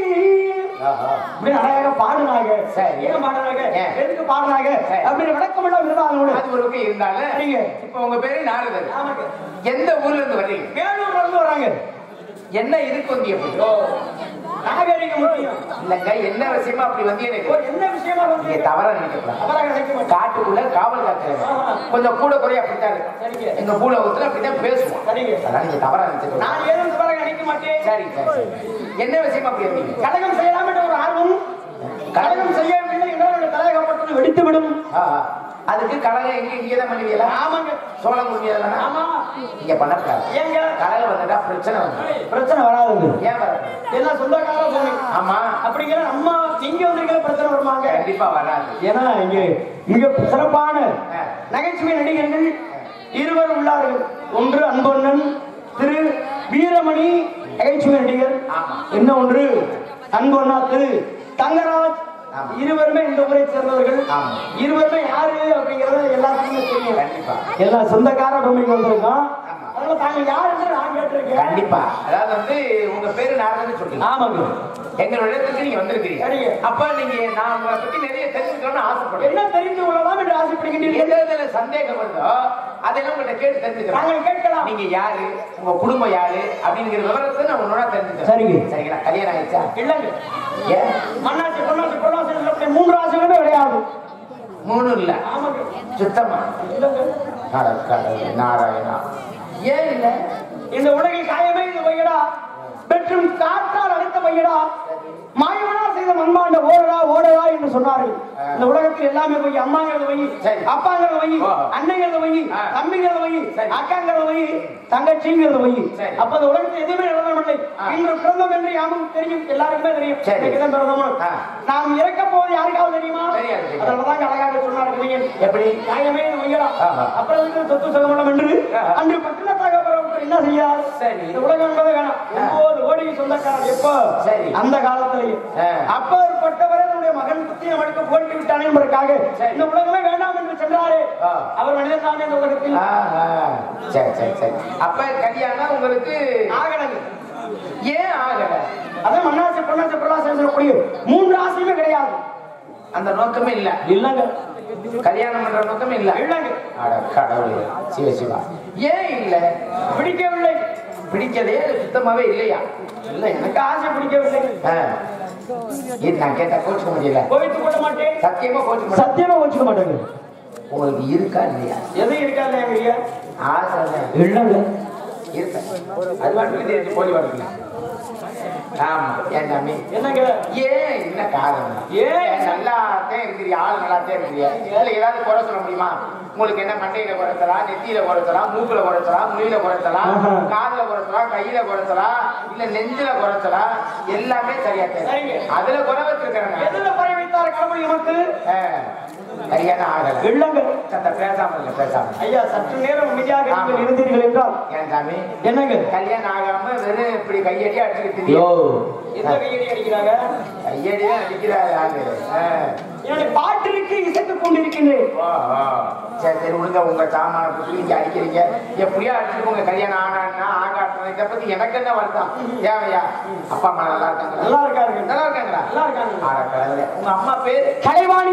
இப்படி அழகாக பாடுனாங்க சரி. ஏன் பாடுனாங்க ஏன்? எதுக்கு பாடுனாங்க சரி. அப்படின்னு விளக்கம் எல்லாம் இருந்தாங்க அது ஒரு பக்கம் இருந்தாலும் சரிங்க. இப்ப உங்க பேரு நாரதர் ஆமாங்க எந்த ஊர்ல இருந்து வர்றீங்க வேலூர்ல இருந்து வராங்க என்ன இருக்கு வந்திய அப்படி நாகரிகம் முக்கியம் இல்லங்க என்ன விஷயமா அப்படி வந்திய ஓ, என்ன விஷயமா நீங்க வந்து தவறா நினைக்கலாம் அவராக நினைக்க மாட்டேன் காட்டுக்குள்ள காவல் காக்குறாங்க கொஞ்சம் கூட குறைய அப்படித்தான் இருக்கும் சரிங்க. எங்க பூலகத்துல அப்படித்தான் பேசுவோம் சரிங்க. அதனால நீங்க தவறா நினைச்சுக்கலாம் நான் ஏதும் தவறாக நினைக்க மாட்டேன் சரி சரி சரி. என்ன விஷயமா அப்படி வந்தீங்க கழகம் செய்யலாம் என்ற ஒரு ஆர்வம் கழகம் செய்யவில்லை என்றால் என்னுடைய தலையகப்பட்டது வெடித்து விடும் ஆ, ஆ. அதுக்கு கழகம் எங்க இங்கதான் பண்ணுவீங்களா ஆமாங்க சோளம் குடியதானே ஆமா இங்க பண்ணக்கூடாது ஏங்க கழகம் வந்துட்டா பிரச்சனை வந்து பிரச்சனை வராதுங்க ஏன் வராது எல்லாம் சொந்தக்கார போனீங்க ஆமா அப்படிங்கிற அம்மா இங்க வந்திருக்கிற பிரச்சனை வருவாங்க கண்டிப்பா வராது ஏன்னா இங்க மிக சிறப்பான ஆ. நகைச்சுவை நடிகர்கள் இருவர் உள்ளார்கள் ஒன்று அன்பொன்னன் திரு வீரமணி நகைச்சுவை நடிகர் ஆமா. என்ன ஒன்று அன்பொன்னா திரு தங்கராஜ் ஆமா. இருவருமே இந்த ஊரை சேர்ந்தவர்கள் ஆமா. இருவருமே யாரு அப்படிங்கறது எல்லாத்துக்குமே தெரியும் கண்டிப்பா எல்லாம் சொந்தக்கார பூமிக்கு வந்திருக்கோம் ஆமா. அதனால தாங்க யார் என்று நான் கேட்டிருக்கேன் கண்டிப்பா அதாவது வந்து உங்க பேரு நாரதன்னு சொல்றீங்க ஆமாங்க எங்களோட இடத்துக்கு நீங்க வந்திருக்கிறீங்க சரிங்க. அப்ப நீங்க நான் உங்களை பத்தி நிறைய தெரிஞ்சுக்கணும்னு ஆசைப்படுறேன் என்ன தெரிந்து கொள்ளலாம் என்று ஆசைப்படுகின்றீர்கள் எந்த இதுல சந்தேகம் வருதோ அதெல்லாம் உங்கள்ட்ட கேட்டு தெரிஞ்சுக்கிறேன் நாங்கள் கேட்கலாம் நீங்க யாரு உங்க குடும்பம் யாரு அப்படிங்கிற விவரத்தை நான் உன்னோட தெரிஞ்சுக்கிறேன் சரிங்க. சரிங்களா கல்யாணம் ஆயிடுச்சா இல்லைங்க ஏன் மண்ணாசி பொன்னாசி பொன்னாசி சொல்லக்கூடிய மூன்று ஆசைகளுமே கிடையாது மூணு இல்ல ஆமாங்க சுத்தமா இல்லைங்க அட கடவுளே, நாராயணா ஏன் இல்ல இந்த உலகில் காயமே இது வையடா பெற்றும் காற்றால் அழைத்த வையடா மாயமனா செய்த மண்பாண்ட ஓடடா ஓடடா என்று சொன்னார்கள் இந்த உலகத்தில் எல்லாமே போய் அம்மாங்கிறத வை சரி. அப்பாங்கிறத வை ஓ. அண்ணங்கிறத வை ஆ. தம்பிங்கிறத வை சரி. அக்காங்கிறத வை தங்கச்சிங்கிறத வை சரி. அப்ப இந்த உலகத்தில் எதுவுமே நிலவரமில்லை ஆ. இன்று பிறந்தோம் என்று யாமும் தெரியும் எல்லாருக்குமே தெரியும் சரி. இன்னைக்குதான் பிறந்தோம் ஆ. நாம் இறக்க போவது யாருக்காவது தெரியுமா தெரியாது, தெரியாது. அதனாலதான் அழகாக சொன்னார் கவிஞன் எப்படி காயமே இது வையடா ஆஹா. அப்புறம் வந்து சொத்து சகமலம் என்று ஆஹா. அன்று பட்டினத்தாக பிறகு என்ன செய்யார் சரி. இந்த உலகம் என்பது வேணாம் ஒன்பது கோடி சொந்தக்காரர் எப்போ சரி. அந்த காலத்திலேயே ஆ. அப்பேற்பட்டவரே தன்னுடைய மகன் புத்திய மடுக்க போட்டு விட்டானே என்பதற்காக சரி. இந்த உலகமே வேண்டாம் என்று சென்றாரே ஆ. அவர் மனிதன் தானே இந்த உலகத்தில் ஆஹா. சரி சரி சரி அப்ப கல்யாணம் உங்களுக்கு ஆகலங்க ஏன் ஆகல அதே மண்ணாசி பொன்னாசி பிரலாசி சொல்லக்கூடிய மூன்று ஆசையுமே கிடையாது அந்த நோக்கமே இல்ல இல்லங்க கல்யாணம் பண்ற நோக்கமே இல்ல இல்லங்க அட கடவுளே சிவ சிவா ஏன் இல்ல பிடிக்கவில்லை பிடிக்கலையே இல்ல சுத்தமாவே இல்லையா இல்ல எனக்கு ஆசை பிடிக்கவில்லை ஆ. இது நான் கேட்டா கோச்சுக்க முடியல கோவித்துக் கொள்ள மாட்டேன் சத்தியமா கோச்சுக்க மாட்டேன் சத்தியமா கோச்சுக்க மாட்டேங்க உங்களுக்கு இருக்கா இல்லையா எதுவும் இருக்காது எங்க ஆசை தான். இல்லங்க இருக்கா அது வாட்டுக்கு போலி வாட்டுக்கு ஆமா ஏன் சாமி என்னங்க ஏன் என்ன காரணம் ஏன்? நல்லாத்தான் இருக்கிறியா ஆள் நல்லாத்தான் இருக்கிறியா இதுல ஏதாவது குறை சொல்ல முடியுமா உங்களுக்கு என்ன மண்டையில குறைச்சலாம் நெத்தியில குறைச்சலாம் மூக்குல குறைச்சலாம் முயில குறைச்சலாம் ஆஹா. காதுல குறைச்சலாம் கையில குறைச்சலாம் இல்ல நெஞ்சில குறைச்சலாம் எல்லாமே சரியா சரிங்க. தெரியும் அதுல குறை வச்சிருக்கிறேங்க எதுல பறவை வைத்தார் கடவுள் எமக்கு சரியான ஆகல இல்லங்க சத்த பேசாம இல்ல பேசாம ஐயா சற்று நேரம் அமைதியாக நீங்கள் ஆமா. இருந்தீர்கள் என்றால் ஏன் சாமி என்னங்க கல்யாணம் ஆகாம வெறும் இப்படி கையடி அடிச்சுக்கிட்டு யோ எந்த கையடி அடிக்கிறாங்க கையடி தான் அடிக்கிறாரு ஆளு ஆ. என்னுடைய பாட்டிற்கு இசைத்துக் கொண்டிருக்கின்றேன் ஓ, ஓ. சரி சரி விடுங்க உங்க சாமான புத்தி இங்க அடிக்கிறீங்க எப்படியோ அடிச்சுட்டு உங்க கல்யாணம் ஆனான்னா ஆகாட்டும் இதை பத்தி எனக்கு என்ன வருத்தம் ஏவையா அப்பா அம்மா நல்லா இருக்காங்களா நல்லா இருக்கார்கள் நல்லா இருக்காங்களா நல்லா இருக்காங்க ஆட கடவுளே. உங்க அம்மா பேரு கலைவாணி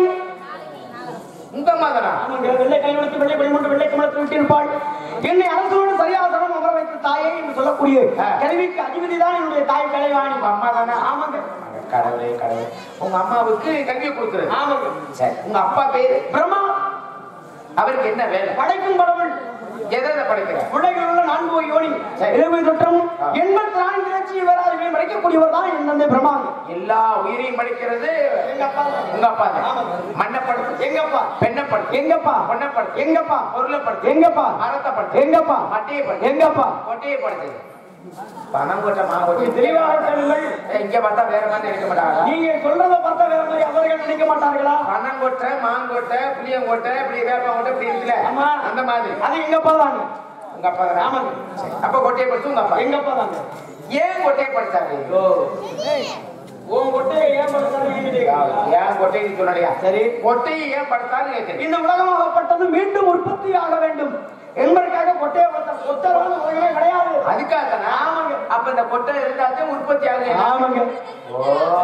உங்க அம்மா தானா ஆமாங்க வெள்ளை கல்வெடுத்து வெள்ளை வெளிமண்டு வெள்ளை கமலத்தில் விட்டிருப்பாள் என்னை அரசோடு சரியாக சடம் அமர வைத்த தாயே என்று சொல்லக்கூடிய ஆ. கல்விக்கு அதிபதி தான் என்னுடைய தாய் கலைவாணி உங்க அம்மா தானா ஆமாங்க அட கடவுளே கடவுளே உங்க அம்மாவுக்கு கல்வியை கொடுக்குறது ஆமாங்க சரி உங்க அப்பா பேரு பிரம்மா அவருக்கு என்ன வேலை படைக்கும் கடவுள் எதை எதை படைக்கிற உலகில் உள்ள நான்கு யோனி சரி. இளமை தொட்டம் எண்பத்தி நான்கு லட்சம் வராதுகளை மறைக்கக்கூடியவர் தான் என் தந்தை பிரம்மாங்க எல்லா உயிரையும் படிக்கிறது எங்க அப்பா தான். உங்க அப்பா தான் ஆமாங்க. மண்ணை படுத்து எங்கப்பா பெண்ணை படுத்து எங்கப்பா பொண்ணை படுத்து எங்கப்பா பொருளை படுத்து எங்கப்பா மரத்தை படுத்து எங்கப்பா மட்டையை படுத்து எங்கப்பா கொட்டையை படுத்து பணம் கொட்ட மா கொட்டை தெளிவாக சொல்லுங்கள் இங்க பார்த்தா வேற மாதிரி நினைக்க மாட்டாங்க நீங்க சொல்றத பார்த்தா வேற மாதிரி அவர்கள் நினைக்க மாட்டார்களா பணம் கொட்டை மாங்கொட்டை புளியங்கொட்டை இப்படி வேப்பங்கொட்டை இப்படி இருக்குல்ல ஆமா. அந்த மாதிரி அது எங்கப்பா தாங்க உங்க அப்பா தானே? ஆமாங்க. சரி. அப்ப கொட்டையை படுத்து உங்க அப்பா எங்கப்பா தாங்க ஏன் கொட்டையை படுத்தாரு உன் கொட்டையை ஏன் படுத்தாங்க ஏன் கொட்டையை சொன்னலையா சரி கொட்டையை ஏன் படுத்தாலும் கேட்கிறேன் இந்த உலகமாகப்பட்டது மீண்டும் உற்பத்தி ஆக வேண்டும் என்பதற்காக கொட்டையை படுத்த கொத்தரான உலகமே கிடையாது அதுக்காக தானே ஆமாங்க. அப்ப இந்த கொட்டை இருந்தாச்சும் உற்பத்தி ஆகுது ஆமாங்க ஓ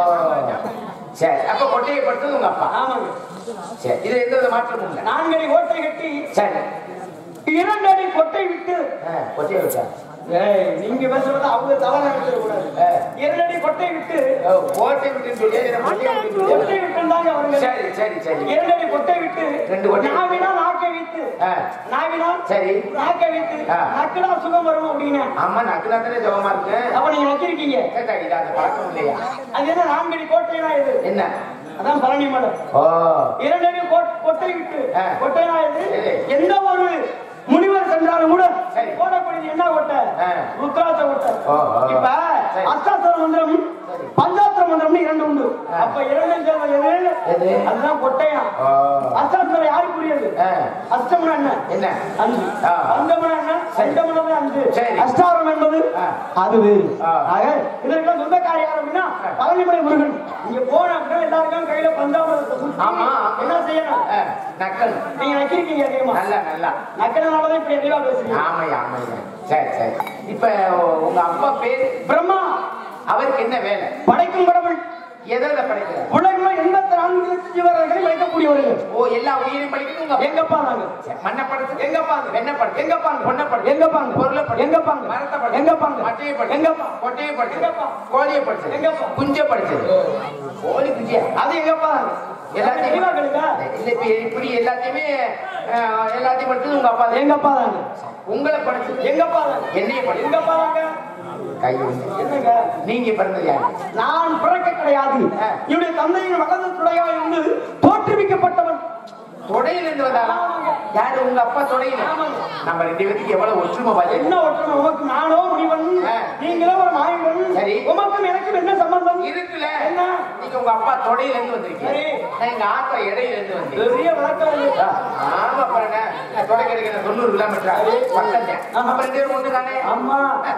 சரி அப்ப கொட்டையை படுத்தது உங்க அப்பா ஆமாங்க சரி இது எந்த வித மாற்றமும் இல்லை நான்கடி ஓட்டை கட்டி சரி இரண்டு அடி கொட்டை விட்டு ஆ, கொட்டையை வச்சா ஏய், நீங்க பேசுறது அவங்க தவறு நடத்த கூடாது ஆ. இரண்டு அடி கொட்டை விட்டு ஓ, கோட்டை விட்டு சொல்லி இதை கொட்டையை விட்டு சொல்லி. கொட்டை விட்டுந்தாங்க அவங்க சரி சரி சரி இரண்டு அடி கொட்டை விட்டு ரெண்டு கொட்டை. நாவினா நாக்கை விட்டு ஆ, நாவினா சரி நாக்கை விட்டு ஆ. நக்குனா சுகம் வரும் அப்படின்னு ஆமா நக்கு நக்கலே ஜபமா இருக்கு அப்ப நீங்க நக்கிருக்கீங்க கேட்டா இது அந்த பழக்கம் இல்லையா அது என்ன நான்கடி கோட்டைனா இது என்ன அதான் பழனி மலை ஓ இரண்டு அடி கோட்- கொட்டை விட்டு ஆ. கொட்டைனா இது சரி. எந்த ஒரு முனிவர் சென்றாலும் கூட சரி. போடக்கூடியது என்ன கொட்டை ஆ. ருத்ராட்ச கொட்டை ஓ, ஓ. இப்ப சரி. அஷ்டாத்திர மந்திரம் சரி. பஞ்சாத்திர மந்திரம்னு இரண்டு உண்டு ஆ. அப்ப இரண்டும் சேர்ந்த எது எது? அதுதான் கொட்டையா ஓ அஷ்டாத்திரம் யாருக்குரியது ஆ, அஷ்டமன என்ன என்ன அஞ்சு ஆ. பஞ்சமன என்ன சரி. பஞ்சமனம் அஞ்சு சரி. அஷ்டாரம் என்பது ஆ. அது வேறு ஆ. ஆக இதற்கெல்லாம் சொந்தக்காரி யார் அப்படின்னா பழனிமலை முருகன் இங்க போன அப்படின்னா எல்லாருக்கும் கையில பஞ்சாமரத்தை சுத்தி ஆமா என்ன செய்யணும் ஆ, நக்கல் நீங்க நக்கிருக்கீங்க அதிகமா நல்லா நல்லா நக்கனாலதான் இப்படி அதிகமா பேசுறீங்க ஆமையா ஆமையா சரி சரி இப்ப உங்க அப்பா பேரு பிரம்மா அவருக்கு என்ன வேலை படைக்கும் கடவுள் எதை எதை படைக்கிறார் உலகில் எண்பத்தி நான்கு லட்சம் ஜீவர்களை வைக்கக்கூடியவர்கள் ஓ எல்லா உயிரையும் படிக்கிறது உங்க அப்பா. எங்கப்பா நாங்க சரி, மண்ணை படுத்து எங்கப்பாங்க வெண்ணை படுத்து எங்கப்பாங்க பொண்ணை படுத்து எங்கப்பாங்க பொருளை படுத்து எங்கப்பாங்க மரத்தை படுத்து எங்கப்பாங்க மட்டையை படுத்து எங்கப்பா கொட்டையை படுத்து எங்கப்பா? கோழியை படுத்து எங்கப்பா? குஞ்சை படுத்து கோழி குஞ்சியா அது எங்கப்பா எல்லாத்தையும் தெளிவா கேளுங்க இல்ல இப்ப இப்படி எல்லாத்தையுமே அஹ், எல்லாத்தையும் படுத்தது உங்க அப்பா தான். எங்கப்பா தாங்க உங்களை படிச்சது எங்கப்பா தாங்க என்னைய படிச்சு எங்கப்பா தாங்க கை என்னங்க நீங்க பிறந்தது யாரு நான் பிறக்க கிடையாது ஆ. என்னுடைய தந்தையின் வலது துணையாக இருந்து தோற்றுவிக்கப்பட்டவன் தொடையில இருந்து வந்தாரா யாரு உங்க அப்பா தொடையில ஆமாங்க. நம்ம ரெண்டு பேத்துக்கு எவ்வளவு ஒற்றுமை பாத்து என்ன ஒற்றுமை உமக்கு நானோ முனிவன் ஆ. நீங்களோ ஒரு மாயவன் சரி. உமக்கும் எனக்கும் என்ன சம்பந்தம் இருக்குல்ல என்ன? நீங்க உங்க அப்பா தொடையில இருந்து வந்திருக்கீங்க சரி. நான் எங்க ஆத்தா இடையில இருந்து வந்தேன் பெரிய வழக்கம் இது. ஆமா பாருங்க நான் தொடை கிடைக்கிற தொண்ணூறு கிலோமீட்டர் பக்கம் தான் அப்ப ரெண்டு பேரும் ஒன்று தானே ஆமா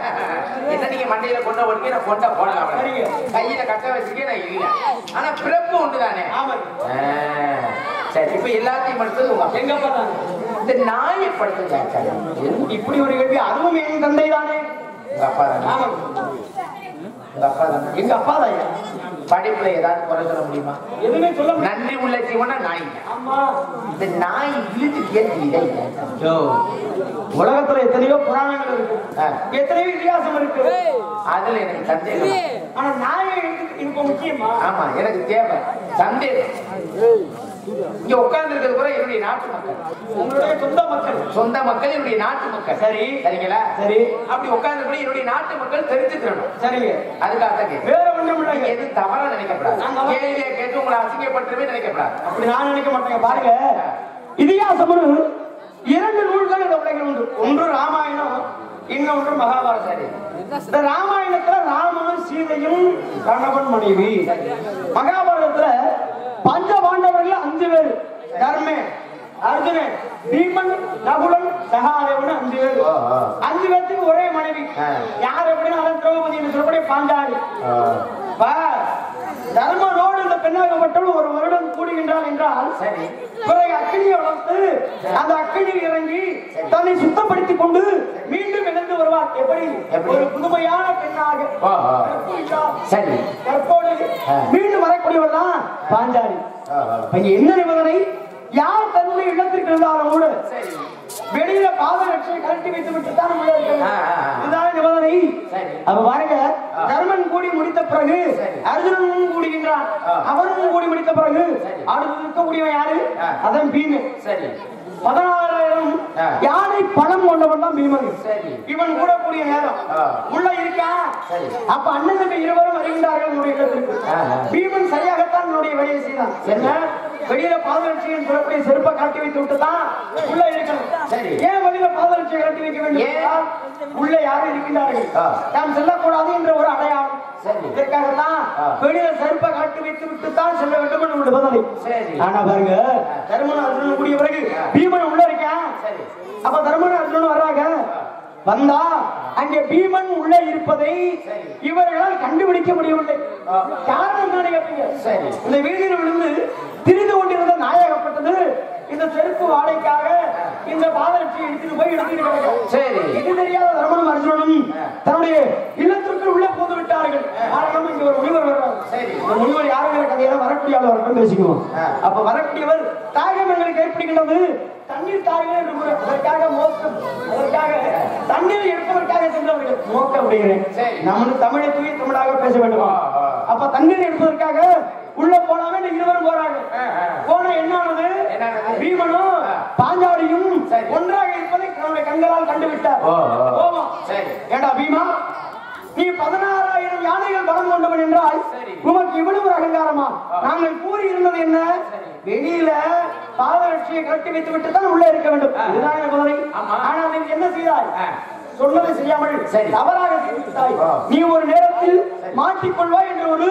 என்ன நீங்க மண்டையில கொண்ட ஓடிக்க நான் கொண்ட போடலாம் அவளை. சரிங்க. கையில கட்ட வச்சுக்கே நான் இல்ல ஆனா பிறப்பு உண்டு தானே ஆமாங்க ஆ, சரி இப்ப எல்லாத்தையும் படுத்தது உங்க அப்பா. எங்கப்பா தாங்க இந்த நாயை படுத்தது யாரு? இப்படி ஒரு கேள்வி அதுவும் என் தந்தை தானே உங்க அப்பா தானே ஆமாங்க உங்க அப்பா தானே எங்க அப்பா தான் படிப்புல ஏதாவது குறை சொல்ல முடியுமா எதுவுமே சொல்ல முடியாது நன்றி உள்ள ஜீவனா நாய் ஆமா இந்த நாய் இழுத்து ஏன் இதை உலகத்துல எத்தனையோ புராணங்கள் இருக்கு ஆ. எத்தனையோ இதிகாசம் இருக்கு அதுல எனக்கு சந்தேகம் ஆனா நாயை எடுத்து- இப்போ ரொம்ப முக்கியமா ஆமா எனக்கு தேவை சந்தேகம் இங்க உட்கார்ந்து இருக்கிறது கூட என்னுடைய நாட்டு மக்கள் உங்களுடைய சொந்த மக்கள் சொந்த மக்கள் என்னுடைய நாட்டு மக்கள் சரி. சரிங்களா சரி. அப்படி உட்கார்ந்து கூட என்னுடைய நாட்டு மக்கள் தெரிஞ்சுக்கிறணும் சரிங்க அதுக்காக தான் கேட்கிறேன். வேற ஒண்ணும் நீங்க இல்லைங்க எதுவும் தவறா நினைக்கப்படாது நான் தவறா- கேள்வியை கேட்டு உங்களை அசிங்கப்படுத்தவே நினைக்கப்படாது அப்படி நான் நினைக்க மாட்டேங்க பாருங்க இதிகாசம்னு இரண்டு நூல்கள் இந்த உலகில் உண்டு ஒன்று ராமாயணம் இன்னொன்று மகாபாரதம் சரி இந்த ராமாயணத்துல ராமனும் சீதையும் கணவன் மனைவி மகாபாரதத்துல பஞ்ச பாண்டவர்கள் அஞ்சு பேர் தர்மே அர்ஜுனன் பீமன் நகுலன் சகாதேவன் அஞ்சு பேர் ஓ, ஓ. அஞ்சு பேர்த்துக்கு ஒரே மனைவி ஆ. யார் எப்படின்னா அதன் திரௌபதி என்று சொல்லப்படி பாஞ்சாலி பா, தர்மனோடு இந்த பெண்ணாகப்பட்டவள் ஒரு வருடம் கூடுகின்றாள் என்றால் சரி பிறகு அக்கினியை வளர்த்து அந்த அக்கினியில் இறங்கி தன்னை சுத்தப்படுத்திக் கொண்டு மீண்டும் எழுந்து வருவார் எப்படி எப்படி? ஒரு புதுமையான பெண்ணாக ஓ, ஓ. கற்புள்ளா, சரி கற்போடு ஆ. மீண்டும் வரக்கூடியவள் தான் பாஞ்சாலி ஓ, ஓ. இப்ப இங்க என்ன நிபந்தனை யார் தன்னுடைய இல்லத்திற்கு இருந்தாலும் கூட சரி வெளியில பாதரட்சை கழட்டி வைத்து விட்டு தான் உள்ள இருக்கணும். ஆ, ஆ, ஆ. இதுதான் நிபந்தனை சரி. அப்ப பாருங்க ஆ. தர்மன் கூடி முடித்த பிறகு சரி. அர்ஜுனனும் கூடுகின்றான் ஆ. அவனும் கூடி முடித்த பிறகு சரி. அடுத்து இருக்கக்கூடியவன் யாரு ஆ. அதான் பீமன் சரி பதினாறாயிரம் ஆ. யானை பணம் கொண்டவன் தான் பீமன் சரி. இவன் கூட கூடிய நேரம் ஆ. உள்ள இருக்கா சரி. அப்ப அண்ணன் தம்பி இருவரும் வருகின்றார்கள் என்னுடைய இடத்திற்கு ஆ, ஆ. பீமன் சரியாகத்தான் என்னுடைய வேலையை செய்தான் என்ன வெளியில பாதரட்சியின் சிறப்புடைய செருப்பை காட்டி வைத்து விட்டு தான் உள்ள இருக்கணும் சரி. ஏன் வெளியில பாதரட்சியை காட்டி வைக்க வேண்டும் ஏன்? என்றால், உள்ள யாரும் இருக்கின்றார்கள் ஆ. நாம் செல்லக்கூடாது என்ற ஒரு அடையாளம் சரி. இதற்காகத்தான் ஆ. வெளியில செருப்பை காட்டி வைத்து விட்டு தான் செல்ல வேண்டும் என்று நிபந்தனை சரி. ஆனா பாருங்க தர்மன் அர்ஜுனன் கூடிய பிறகு ஆ. பீமன் உள்ள இருக்கான் சரி அப்ப தர்மன் அர்ஜுனன் வர்றாங்க வந்தா அங்கே பீமன் உள்ளே இருப்பதை சரி. இவர்களால் கண்டுபிடிக்க முடியவில்லை ஆ. காரணம் என்ன கேட்பீங்க சரி. இந்த வீதியில் விழுந்து திரிந்து கொண்டிருந்த நாயகப்பட்டது இந்த செருப்பு வாடைக்காக இந்த பாதரட்சியை எடுத்துட்டு போய் எடுத்துட்டு கிடக்கு சரி. இது தெரியாத தர்மனும் அர்ஜுனனும் ஆ. தன்னுடைய இல்லத்திற்குள் உள்ளே போது விட்டார்கள் காரணம் இங்க ஒரு முனிவர் வர்றார் சரி. இந்த முனிவர் யாருங்கிற கதையெல்லாம் வரக்கூடிய ஆள் வரட்டும் பேசிக்குவோம் ஆ. அப்ப வரக்கூடியவர் தாகம் எங்களுக்கு ஏற்படுகின்றது தண்ணீர் தாகம் என்று கூற அதற்காக மோக்கம் அதற்காக தண்ணீர் எடுப்பதற்காக சென்றவர்கள் மோக்க விடுகிறேன் சரி. நம்ம தமிழை தூய் தமிழாக பேச வேண்டும் ஆ, ஆ. அப்ப தண்ணீர் எடுப்பதற்காக உள்ள போனாவே இந்த இருவரும் போறாங்க ஆ, ஆ. போனா என்ன ஆனது என்னானது? பீமனும் ஆ. பாஞ்சாலியும் சரி. ஒன்றாக இருப்பதை தன்னுடைய கண்களால் கண்டுவிட்டார் ஓ, ஓ. கோபம். சரி. ஏண்டா பீமா நீ பதினாறாயிரம் யானைகள் பலம் கொண்டவன் என்றால் சரி. உமக்கு இவ்வளவு ஒரு அகங்காரமா நாங்கள் கூறி இருந்தது என்ன வெளியில பாதரட்சியை கட்டி வைத்து விட்டு தான் உள்ள இருக்க வேண்டும் ஆ. இதுதான் நிபந்தனை ஆமா. ஆனால் நீ என்ன செய்தாய் ஆ. சொன்னதை செய்யாமல் சரி. தவறாக செய்து விட்டாய் ஆ. நீ ஒரு நேரத்தில் சரி. மாட்டிக்கொள்வாய் என்ற ஒரு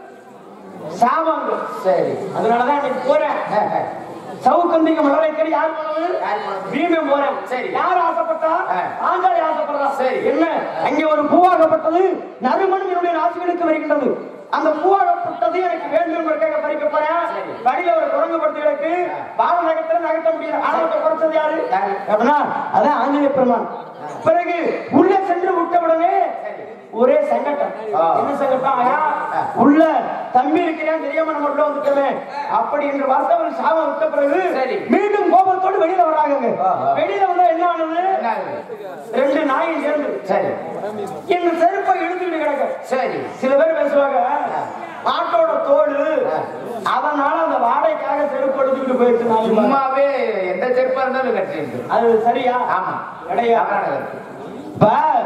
சாபங்கள் சரி அதனாலதான் இன்னைக்கு போறேன் சவுக்கந்திக்கு மலரை தேடி யார் போனது யார் போனது? பீமன் போறேன் சரி. யார் ஆசைப்பட்டா ஆ. ஆண்டாளி ஆசைப்படுறா சரி. என்ன அங்கே ஒரு பூவாகப்பட்டது நறுமணம் என்னுடைய நாசிகளுக்கு வருகின்றது அந்த பூவாகப்பட்டது எனக்கு வேண்டும் என்பதற்காக பறிக்க போறேன் சரி. வழியில ஒரு குரங்கு படுத்து கிடக்கு பால நகத்துல நகர்த்த முடியல ஆணவத்தை குறைச்சது யாரு யாரு? அப்படின்னா அதான் ஆஞ்சநேய பெருமான் பிறகு உள்ளே சென்று விட்ட உடனே சரி. ஒரே சங்கட்டம் ஆ. என்ன சங்கட்டம் ஐயா உள்ள தம்பி இருக்கிறேன் தெரியாம நம்ம உள்ள வந்துட்டோமே அப்படி என்று வார்த்தை சாபம் விட்ட பிறகு சரி. மீண்டும் கோபத்தோடு வெளியில வராங்க ஆ, ஆ. வெளியில வந்தா என்ன ஆனது என்ன ஆகுது? ரெண்டு நாயும் சேர்ந்து சரி எங்க செருப்பை இழுத்துக்கிட்டு கிடக்கு சரி சில பேர் பேசுவாங்க மாட்டோட தோடு ஆ. அதனால அந்த வாடகைக்காக செருப்பு எடுத்துக்கிட்டு போயிடுச்சு நாலு பேர். சும்மாவே எந்த செருப்பா இருந்தாலும் கட்டிருக்கு அது சரியா ஆமா கிடையாது தவறான கருத்து. இப்ப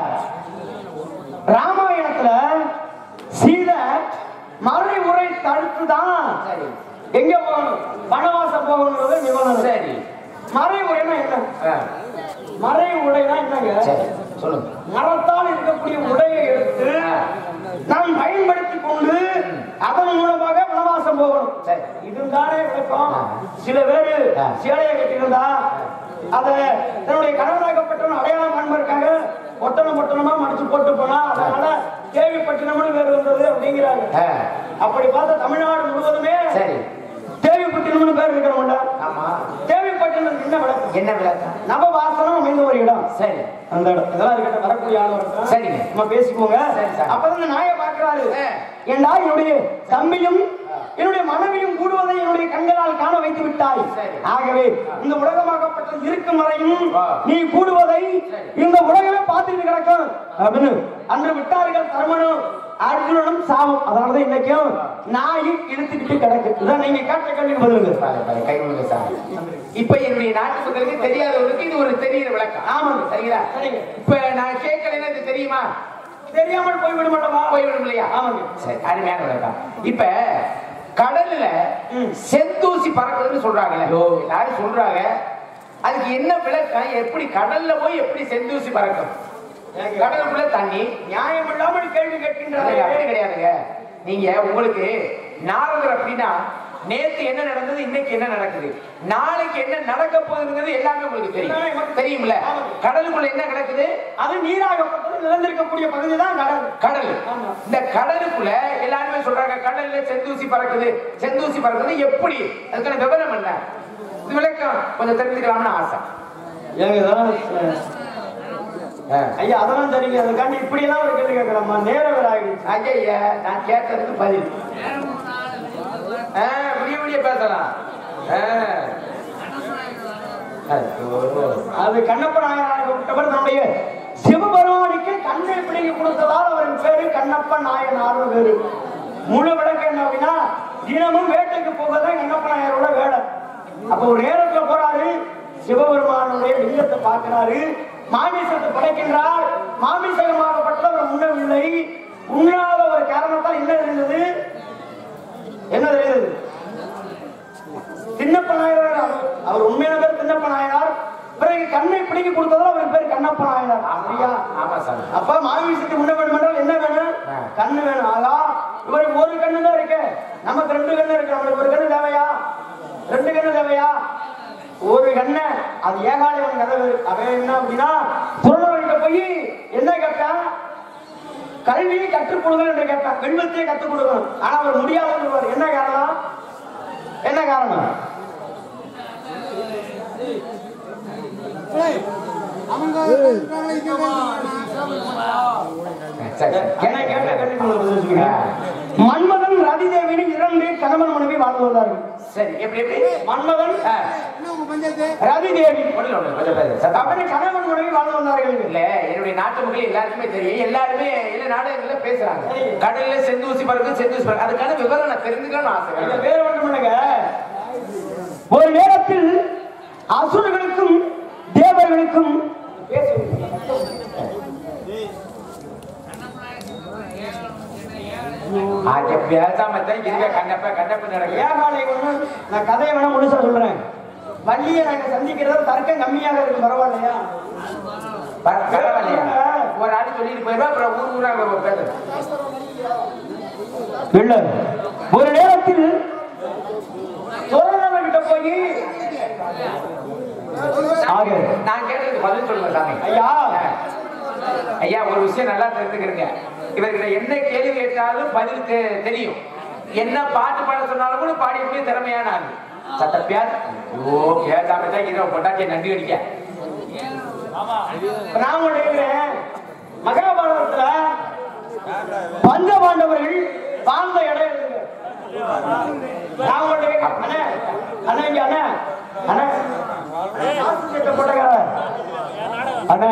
ராமாயணத்துல சீதை மறை உரை தடுத்துதான் சரி எங்க போகணும் வனவாசம் போகணுங்கிறது நிபந்தனை சரி மறை உரைனா என்ன ஆ, மறை உடைனா என்னங்க சரி சொல்லுங்க மரத்தால் இருக்கக்கூடிய உடையை எடுத்து ஆ. நாம் பயன்படுத்திக் கொண்டு அதன் மூலமாக வனவாசம் போகணும் சரி. இதுதானே விளக்கம் ஆ. சில பேரு ஆ. சேலையை கட்டியிருந்தா அத தன்னுடைய கணவனாகப்பட்டவன் அடையாளம் காண்பதற்காக ஒட்டணம் ஒட்டணமா மடிச்சு போட்டு போனா அதனால தேவிப்பட்டினம்னு பேர் வந்தது அப்படிங்கிறாங்க ஆ, அப்படி பார்த்தா தமிழ்நாடு முழுவதுமே சரி தேவிப்பட்டினம்னு பேர் இருக்கிறவங்க ஆமா தேவிப்பட்டினம் என்ன விளக்கம் என்ன விளக்கம் நவவாசனம் அமைந்த ஒரு இடம் சரி அந்த இடம் இதெல்லாம் இருக்கட்டும் வரக்கூடிய ஆள் வரட்டும் சரிங்க. நம்ம பேசிக்கோங்க சரி, சரி. அப்பதான் இந்த நாயை பார்க்கிறாரு ஆ. ஏண்டா என்னுடைய தம்பியும் என்னுடைய மனைவியும் கூடுவதை என்னுடைய கண்களால் காண வைத்து விட்டாய் சரி. ஆகவே இந்த உலகமாகப்பட்டது இருக்கும் வரையும் ஆ. நீ கூடுவதை சரி. இந்த உலகமே பார்த்துட்டு கிடக்கும் அப்படின்னு அன்று விட்டார்கள் தர்மனும் அர்ஜுனனும் சாவும் அதனாலதான் இன்னைக்கும் நாய் இழுத்துக்கிட்டு கிடக்கு இதான் நீங்க கேட்ட கேள்விக்கு பதிலுங்க பாரு, பாரு, கை கொடுங்க சார். இப்ப என்னுடைய நாட்டு மக்களுக்கு தெரியாதவருக்கு இது ஒரு தெரியிற விளக்கம் ஆமாங்க. சரிங்களா சரிங்க. இப்ப நான் கேட்கலைன்னா இது தெரியுமா தெரியாமல் போய் விட மாட்டோமா போய்விடும் இல்லையா ஆமாங்க. சரி அருமையான விளக்கம் இப்ப கடல்ல ம். செந்தூசி பறக்குதுன்னு சொல்றாங்கல்ல எல்லாரும் சொல்றாங்க அதுக்கு என்ன விளக்கம் எப்படி கடல்ல போய் எப்படி செந்தூசி பறக்கும் கடலுக்குள்ள தண்ணி நியாயம் இல்லாமல் கேள்வி அது அப்படி கேட்கின்றார்கள் கிடையாதுங்க நீங்க உங்களுக்கு நாரதர் அப்படின்னா நேத்து என்ன நடந்தது இன்னைக்கு என்ன நடக்குது நாளைக்கு என்ன நடக்க போகுதுங்கிறது எல்லாமே உங்களுக்கு தெரியும் தெரியும்ல கடலுக்குள்ள என்ன நடக்குது அது நீராகப்பட்டது நிலந்திருக்கக்கூடிய பகுதி தான் கடல் கடல் ஆமா. இந்த கடலுக்குள்ள எல்லாருமே சொல்றாங்க கடல்ல செந்தூசி பறக்குது செந்தூசி பறக்குது எப்படி அதுக்கான விவரம் என்ன இது விளக்கம் கொஞ்சம் தெரிஞ்சுக்கலாம்னு ஆசை ஏங்க இதெல்லாம் ஐயா அதெல்லாம் தெரியுங்க அதுக்காண்டி இப்படி எல்லாம் ஒரு கேள்வி கேட்கலாமா நேரம் வேற ஆகிடுச்சு ஐயா நான் கேட்டதுக்கு பதில் ஆ, விடிய விடிய பேசலாம் ஆ. ஐயோ. அது கண்ணப்ப நாயனார் விட்டவர் நம்முடைய சிவபெருமானுக்கு கண்ணை பிடிங்கி கொடுத்ததால் அவரின் பேரு கண்ணப்ப நாயனார் பேரு முழு விளக்கம் என்ன அப்படின்னா தினமும் வேட்டைக்கு போகதான் கண்ணப்ப நாயரோட வேலை அப்ப ஒரு நேரத்துல போறாரு சிவபெருமானுடைய லிங்கத்தை பார்க்கிறாரு மாமிசத்தை படைக்கின்றார் மாமிசகமாகப்பட்ட ஒரு உண்ணவில்லை உண்ணாத ஒரு காரணத்தால் என்ன இருந்தது என்ன தெரியுது திண்ணப்ப நாயனார் அவர். அவர் உண்மையான பேர் திண்ணப்ப நாயனார் பிறகு கண்ணை பிடிக்க கொடுத்ததால் அவர் பேர் கண்ணப்ப நாயனார் அப்படியா ஆமா சார் அப்ப மாமிசத்துக்கு முன்ன வேணும் என்றால் என்ன வேணும் ஆ. கண்ணு வேணும் ஆகா இவருக்கு ஒரு கண்ணு தான் இருக்கு நமக்கு ரெண்டு கண்ணு இருக்கு நம்மளுக்கு ஒரு கண்ணு தேவையா ரெண்டு கண்ணு தேவையா ஒரு கண்ணு அது ஏகாலயம் கதவு அவன் என்ன அப்படின்னா புறநவர்கிட்ட போய் என்ன கேட்டான் கல்வியை கற்றுக் கொடுங்கள் என்று கேட்டான் வெண்மத்தையே கற்றுக் கொடுக்கணும் ஆனா அவர் முடியாதுன்னு என்ன காரணம் என்ன காரணம் சரி என்ன கேட்ட கேள்விக்கு உங்களுக்கு பதில் சொல்லுங்க. மன்மதன் ரதி தேவியின் இரண்டு கணவன் மனைவி வாழ்ந்து வந்தார்கள் சரி எப்படி எப்படி மன்மதன் ஆ, ரதி தேவி ஒண்ணுல ஒண்ணு, கொஞ்சம் பேசு. சத்தமா. அப்படி கணவன் மனைவி வாழ்ந்து வந்தார்கள் இல்ல என்னுடைய நாட்டு மக்கள் எல்லாருக்குமே தெரியும் எல்லாருமே எல்லா நாடுகள்ல பேசுறாங்க கடல்ல செந்தூசி பறக்கு செந்தூசி பறக்கு அதுக்கான விவரம் நான் தெரிஞ்சுக்கணும்னு இந்த ஆசை பேர் ஒன்றும் இல்லைங்க ஒரு நேரத்தில் அசுரர்களுக்கும் தேவர்களுக்கும் ஆக பேசாம தான் இருக்க கண்ணப்ப கண்ணப்ப நடக்க ஏகாலை ஒண்ணு நான் கதையை வேணா முழுசா சொல்றேன் வள்ளியை நாங்க சந்திக்கிறது தர்க்கம் கம்மியாக இருக்கு பரவாயில்லையா பரவாயில்லையா ஒரு ஆள் சொல்லிட்டு போயிருவா அப்புறம் ஊர் ஊரா பேசுறேன் இல்ல ஒரு நேரத்தில் சோழனவன் கிட்ட போய் ஆக நான் கேட்டதுக்கு பதில் சொல்லுங்க சாமி ஐயா ஐயா ஒரு விஷயம் நல்லா தெரிஞ்சுக்கிறீங்க இவர்கிட்ட என்ன கேள்வி கேட்டாலும் பதில் தெ- தெரியும் என்ன பாட்டு பாட சொன்னாலும் கூட பாடிக்கூடிய திறமையான ஆள் சத்த பேச ஓ பேசாம தான் இரவு பொட்டாச்சியை நன்றி அடிக்க இப்ப நான் ஒண்ணு கேக்குறேன் மகாபாரதத்துல பஞ்ச பாண்டவர்கள் வாழ்ந்த இடம் எதுங்க? நான் ஒண்ணு கேக்குறேன். அண்ணே, அண்ணே இங்க அண்ணே, அண்ணே, காசு சட்டை போட்டக்கார. அண்ணே,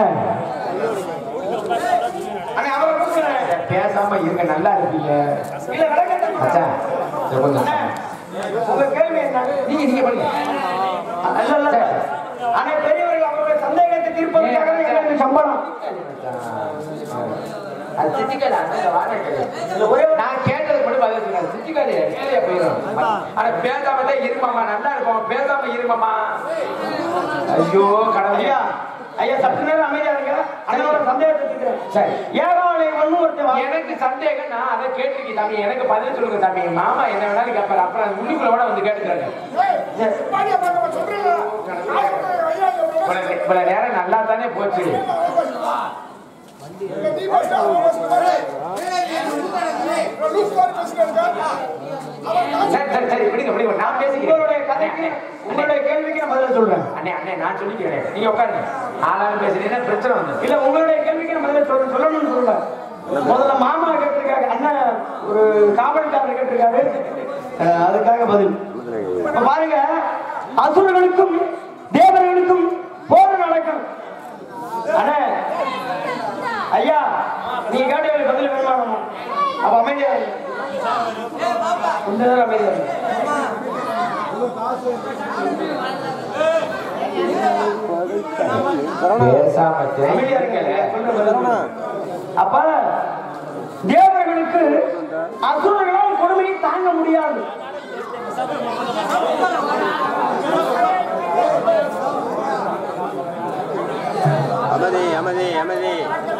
அண்ணே, அவரை கூப்பிடுறேன். பேசாம இருங்க நல்லா இருப்பீங்க இல்ல, விளக்கத்தை மச்சான், இது கொஞ்சம் அண்ணே, உங்க கேள்வி என்ன? நீங்க நீங்க பண்ணுங்க இல்ல, இல்ல, இல்ல. அண்ணே, பெரியவர்கள் அவருடைய சந்தேகத்தை தீர்ப்பதற்காக எங்களுக்கு சம்பளம் அது சித்திக்காது அந்த வாடகை இல்ல, ஒரே ஒரு நான் கேட்டது மட்டும் பதில் சொல்லுங்க சித்திக்காது கீழே போயிடும் ஆனா பேசாம தான் இருமாமா நல்லா இருக்கும் பேசாம இருமாமா ஐயோ கடவுளே ஐயா ஐயா சற்று நேரம் அமைதியா இருங்க அண்ணனோட சந்தேகத்தை தீர்க்கிறேன் சரி ஏகாலை ஒண்ணு ஒருத்தன் வா- எனக்கு சந்தேகம் நான் அதை கேட்டிருக்கேன் தம்பி எனக்கு பதில் சொல்லுங்க தம்பி மாமா என்ன வேணாலும் கேட்பாரு அப்புறம் உள்ளுக்குள்ள கூட வந்து கேட்டுக்கிறாங்க இவ்வளவு- இவ்வளவு நேரம் நல்லா தானே போச்சு சரி சரி சரி விடுங்க விடுங்க நான் பேசிக்கிறேன் உங்களுடைய கதைக்கு உங்களுடைய கேள்விக்கு நான் பதில் சொல்றேன் அண்ணே அண்ணே நான் சொல்லிக்கிறேன் நீங்க உட்காருங்க ஆளாலும் பேசுறீங்கன்னா பிரச்சனை வந்து இல்ல உங்களுடைய கேள்விக்கு நான் பதில் சொல்றேன் சொல்லணும்னு சொல்லல முதல்ல மாமா கேட்டிருக்காரு அண்ணன் ஒரு காவல்காரர் கேட்டிருக்காரு அஹ், அதுக்காக பதில் இப்ப பாருங்க அசுரர்களுக்கும் தேவர்களுக்கும் போர் நடக்கும் அண்ணே ஐயா நீ கேட்டவங்களுக்கு பதில் வேணுமா வேணுமா? அப்ப அமைதியா இருங்க. கொஞ்ச நேரம் அமைதியா இருங்க. பேசாம அமைதியா இருங்க. கொஞ்சம் பதில் அப்ப தேவர்களுக்கு அசுரர்களால் கொடுமையை தாங்க முடியாது அமைதி அமைதி அமைதி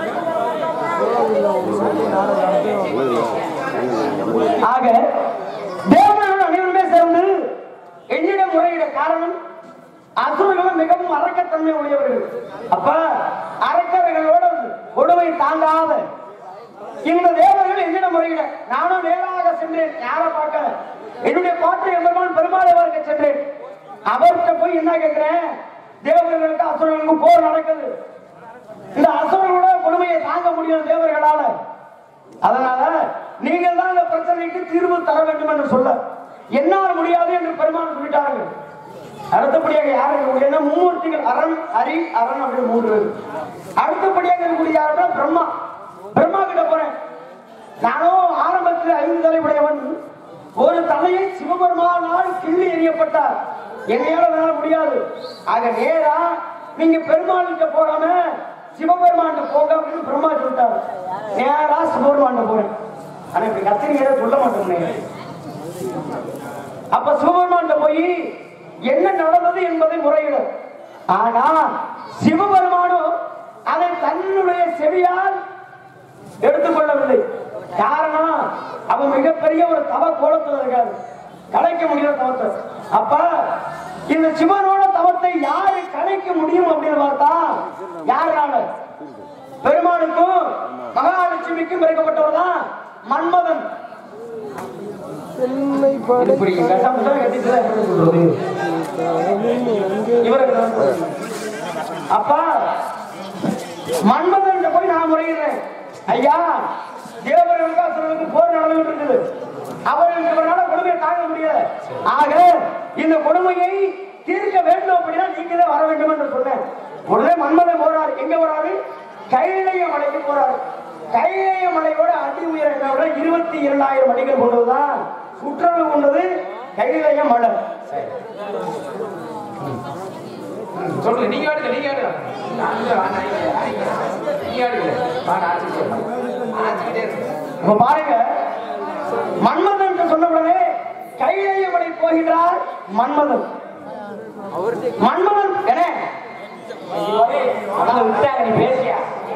ஆக தேவர்கள் அனைவருமே சேர்ந்து என்னிடம் முறையிட காரணம் அசுரர்களும் மிகவும் அரக்கத்தன்மை உடையவர்கள் அப்ப அரக்கர்களோட கொடுமை தாங்காத இந்த தேவர்கள் என்னிடம் முறையிட நானும் நேராக சென்றேன் யாரை பார்க்க என்னுடைய பாட்டு எம்பெருமான் பெருமாளை பார்க்க சென்றேன் அவர்கிட்ட போய் என்ன கேட்கிறேன் தேவர்களுக்கு அசுரர்களுக்கு போர் நடக்குது இந்த அசுரர்களோட கொடுமையை தாங்க முடியும் தேவர்களால அதனால நீங்கள் தான் இந்த பிரச்சனைக்கு தீர்வு தர வேண்டும் என்று சொல்ல என்னால் முடியாது என்று பெருமான் சொல்லிட்டார்கள் அடுத்தபடியாக யார் இருக்கக்கூடிய ஏன்னா மும்மூர்த்திகள் அரண் அரி அரண் அப்படி மூன்று பேர். அடுத்தபடியாக இருக்கக்கூடிய யாருன்னா பிரம்மா பிரம்மா கிட்ட போறேன் நானும் ஆரம்பத்தில் ஐந்து தலைவுடையவன் ஒரு தலையை சிவபெருமானால் கிள்ளி எறியப்பட்டார் என்னையால அதனால முடியாது ஆக நேரா நீங்க பெருமாள்கிட்ட போகாம சிவபெருமான் போங்க அப்படின்னு பிரம்மா சொல்லிட்டாரு நேரா சிவபெருமான் போறேன் ஆனா இப்படி கத்திரிக்கிற சொல்ல மாட்டோம் அப்ப சிவபெருமான் போய் என்ன நடந்தது என்பதை முறையிட ஆனா சிவபெருமானும் அதை தன்னுடைய செவியால் எடுத்துக்கொள்ளவில்லை காரணம் அவன் மிகப்பெரிய ஒரு தவ கோலத்தில் இருக்காது கலைக்க முடியாத தவத்தை அப்ப இந்த சிவனோட தவத்தை யாரு கலைக்க முடியும் அப்படின்னு பார்த்தா யாருனால பெருமானுக்கும் மகாலட்சுமிக்கும் பிறக்கப்பட்டவர் தான் மன்மதன் இப்படி கட்டமுட்டா கட்டிட்டு எப்படி சொல்றது இவருக்கு தான் சொல்றது. அப்பா மன்மதன் போய் நான் முறையிடுறேன் ஐயா தேவர்களுக்கு அசுரர்களுக்கு போர் நடந்துட்டு இருக்குது அவர்களுக்கு இவரால கொடுமையை தாங்க முடியல ஆக இந்த கொடுமையை தீர்க்க வேண்டும் அப்படின்னா நீங்களே வர வேண்டும் என்று சொன்னேன் உடனே மன்மதன் போறாரு எங்க போறாரு கைலைய மலைக்கு போறாரு கைலைய மலையோட அடி உயரம் என்ன விட இருபத்தி இரண்டாயிரம் அடிகள் கொண்டதுதான் சுற்றளவு கொண்டது கைலைய மலை சொல்லுங்க நீங்க ஆடுங்க நீங்க ஆடுங்க நாங்க வாங்க, நீங்க ஆடுங்க வா, நான் ஆடிக்கிட்டே இருக்கேன். ஆடிக்கிட்டே இருக்கேன். இப்ப பாருங்க மன்மதன் என்று சொன்ன உடனே கைலைய மலை போகின்றார் மன்மதன் மன்மதன் என்ன அதான் விட்டாங்க நீ பேசியா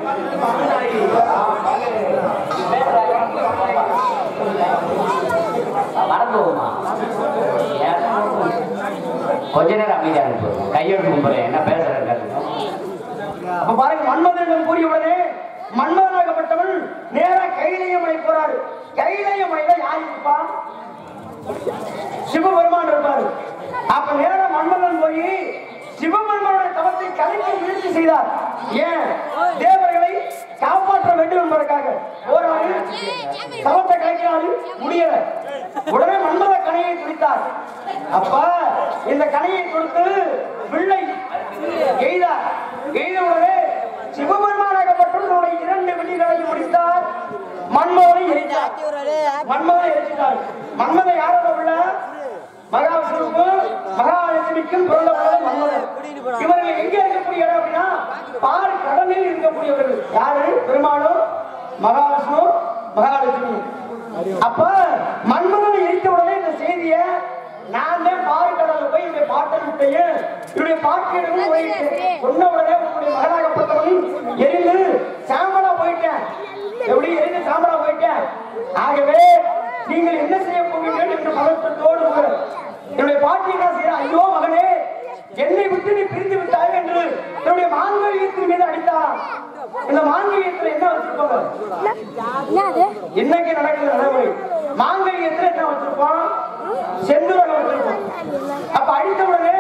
மறந்து போகுமா ஏன்? கொஞ்ச நேரம் அமைதியா இருக்கு கையெழுத்து கும்பிடுறேன் என்ன பேசுறேன் அப்ப பாருங்க மன்மதன் என்று கூறிய உடனே மன்மதனாகப்பட்டவன் நேரா கைலைய மலை போறாரு கைலைய மலையில யார் இருப்பா சிவபெருமான் இருப்பாரு அப்ப நேரா மன்மதன் போய் சிவபெருமானுடைய தவத்தை கலைக்க முயற்சி செய்தார் ஏன் தேவர்களை காப்பாற்ற வேண்டும் என்பதற்காக போராடி தவத்தை கலைக்கிறாரு முடியல உடனே மன்மத கணையை துடித்தார் அப்ப இந்த கணையை கொடுத்து பிள்ளை எய்தார் எய்த உடனே சிவபெருமானாகப்பட்டவருடைய இரண்டு விழிகளையும் முடித்தார் மன்மதனை எரித்தார் மன்மதனை எரித்தார் மன்மத யாரோட உள்ள மகாவிஷ்ணுவுக்கும் மகாலட்சுமிக்கும் பிறந்தவர்கள் மன்மதன் இவர்கள் எங்க இருக்கக்கூடிய இடம் அப்படின்னா பால் கடலில் இருக்கக்கூடியவர்கள் யாரு பெருமாளும் மகாவிஷ்ணு மகாலட்சுமி அப்ப மன்மதனை எரித்த உடனே இந்த செய்திய நான் தான் பாறுக்கடல்ல போய் என்னுடைய பாட்டை விட்டையும் என்னுடைய பாட்டியிடமும் போயிட்டேன் சொன்ன உடனே உங்களுடைய மகனாகப்பட்டவன் எரிந்து சாம்பலா போயிட்டேன் எப்படி எரிந்து சாம்பலா போயிட்டேன் ஆகவே நீங்கள் என்ன செய்ய போகிறீர்கள் என்று பதற்றத்தோடு உங்கள் என்னுடைய பாட்டி என்ன செய்யற ஐயோ மகனே என்னை விட்டு நீ பிரிந்து விட்டாய் என்று என்னுடைய மாங்கல்யத்தின் மீது அடித்தாராம் இந்த மாங்கல்யத்துல என்ன வச்சிருப்பாங்க என்னது இன்னைக்கு நடக்குது நடைமுறை மாங்கல்யத்துல என்ன வச்சிருப்பான் செந்தூரம் வச்சிருப்பான் அப்ப அடித்த உடனே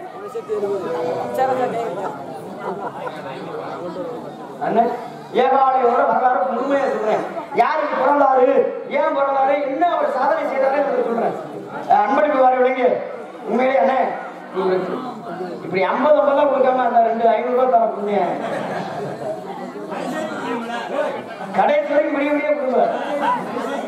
அண்ணே, ஏகாலையோட வரலாறு முழுமையா சொல்றேன் யாருக்கு பிறந்தாரு ஏன் பிறந்தாரு என்ன அவர் சாதனை செய்தாரு என்று சொல்றேன் அஹ் அன்பளிப்பு வாரி விளங்கி உண்மையிலே அண்ணே நீங்க இப்படி ஐம்பது ஐம்பதா கொடுக்காம அந்த ரெண்டு ஐநூறு ரூபாய் தர புண்ணிய கடைசி வரைக்கும் விடிய விடிய கொடுங்க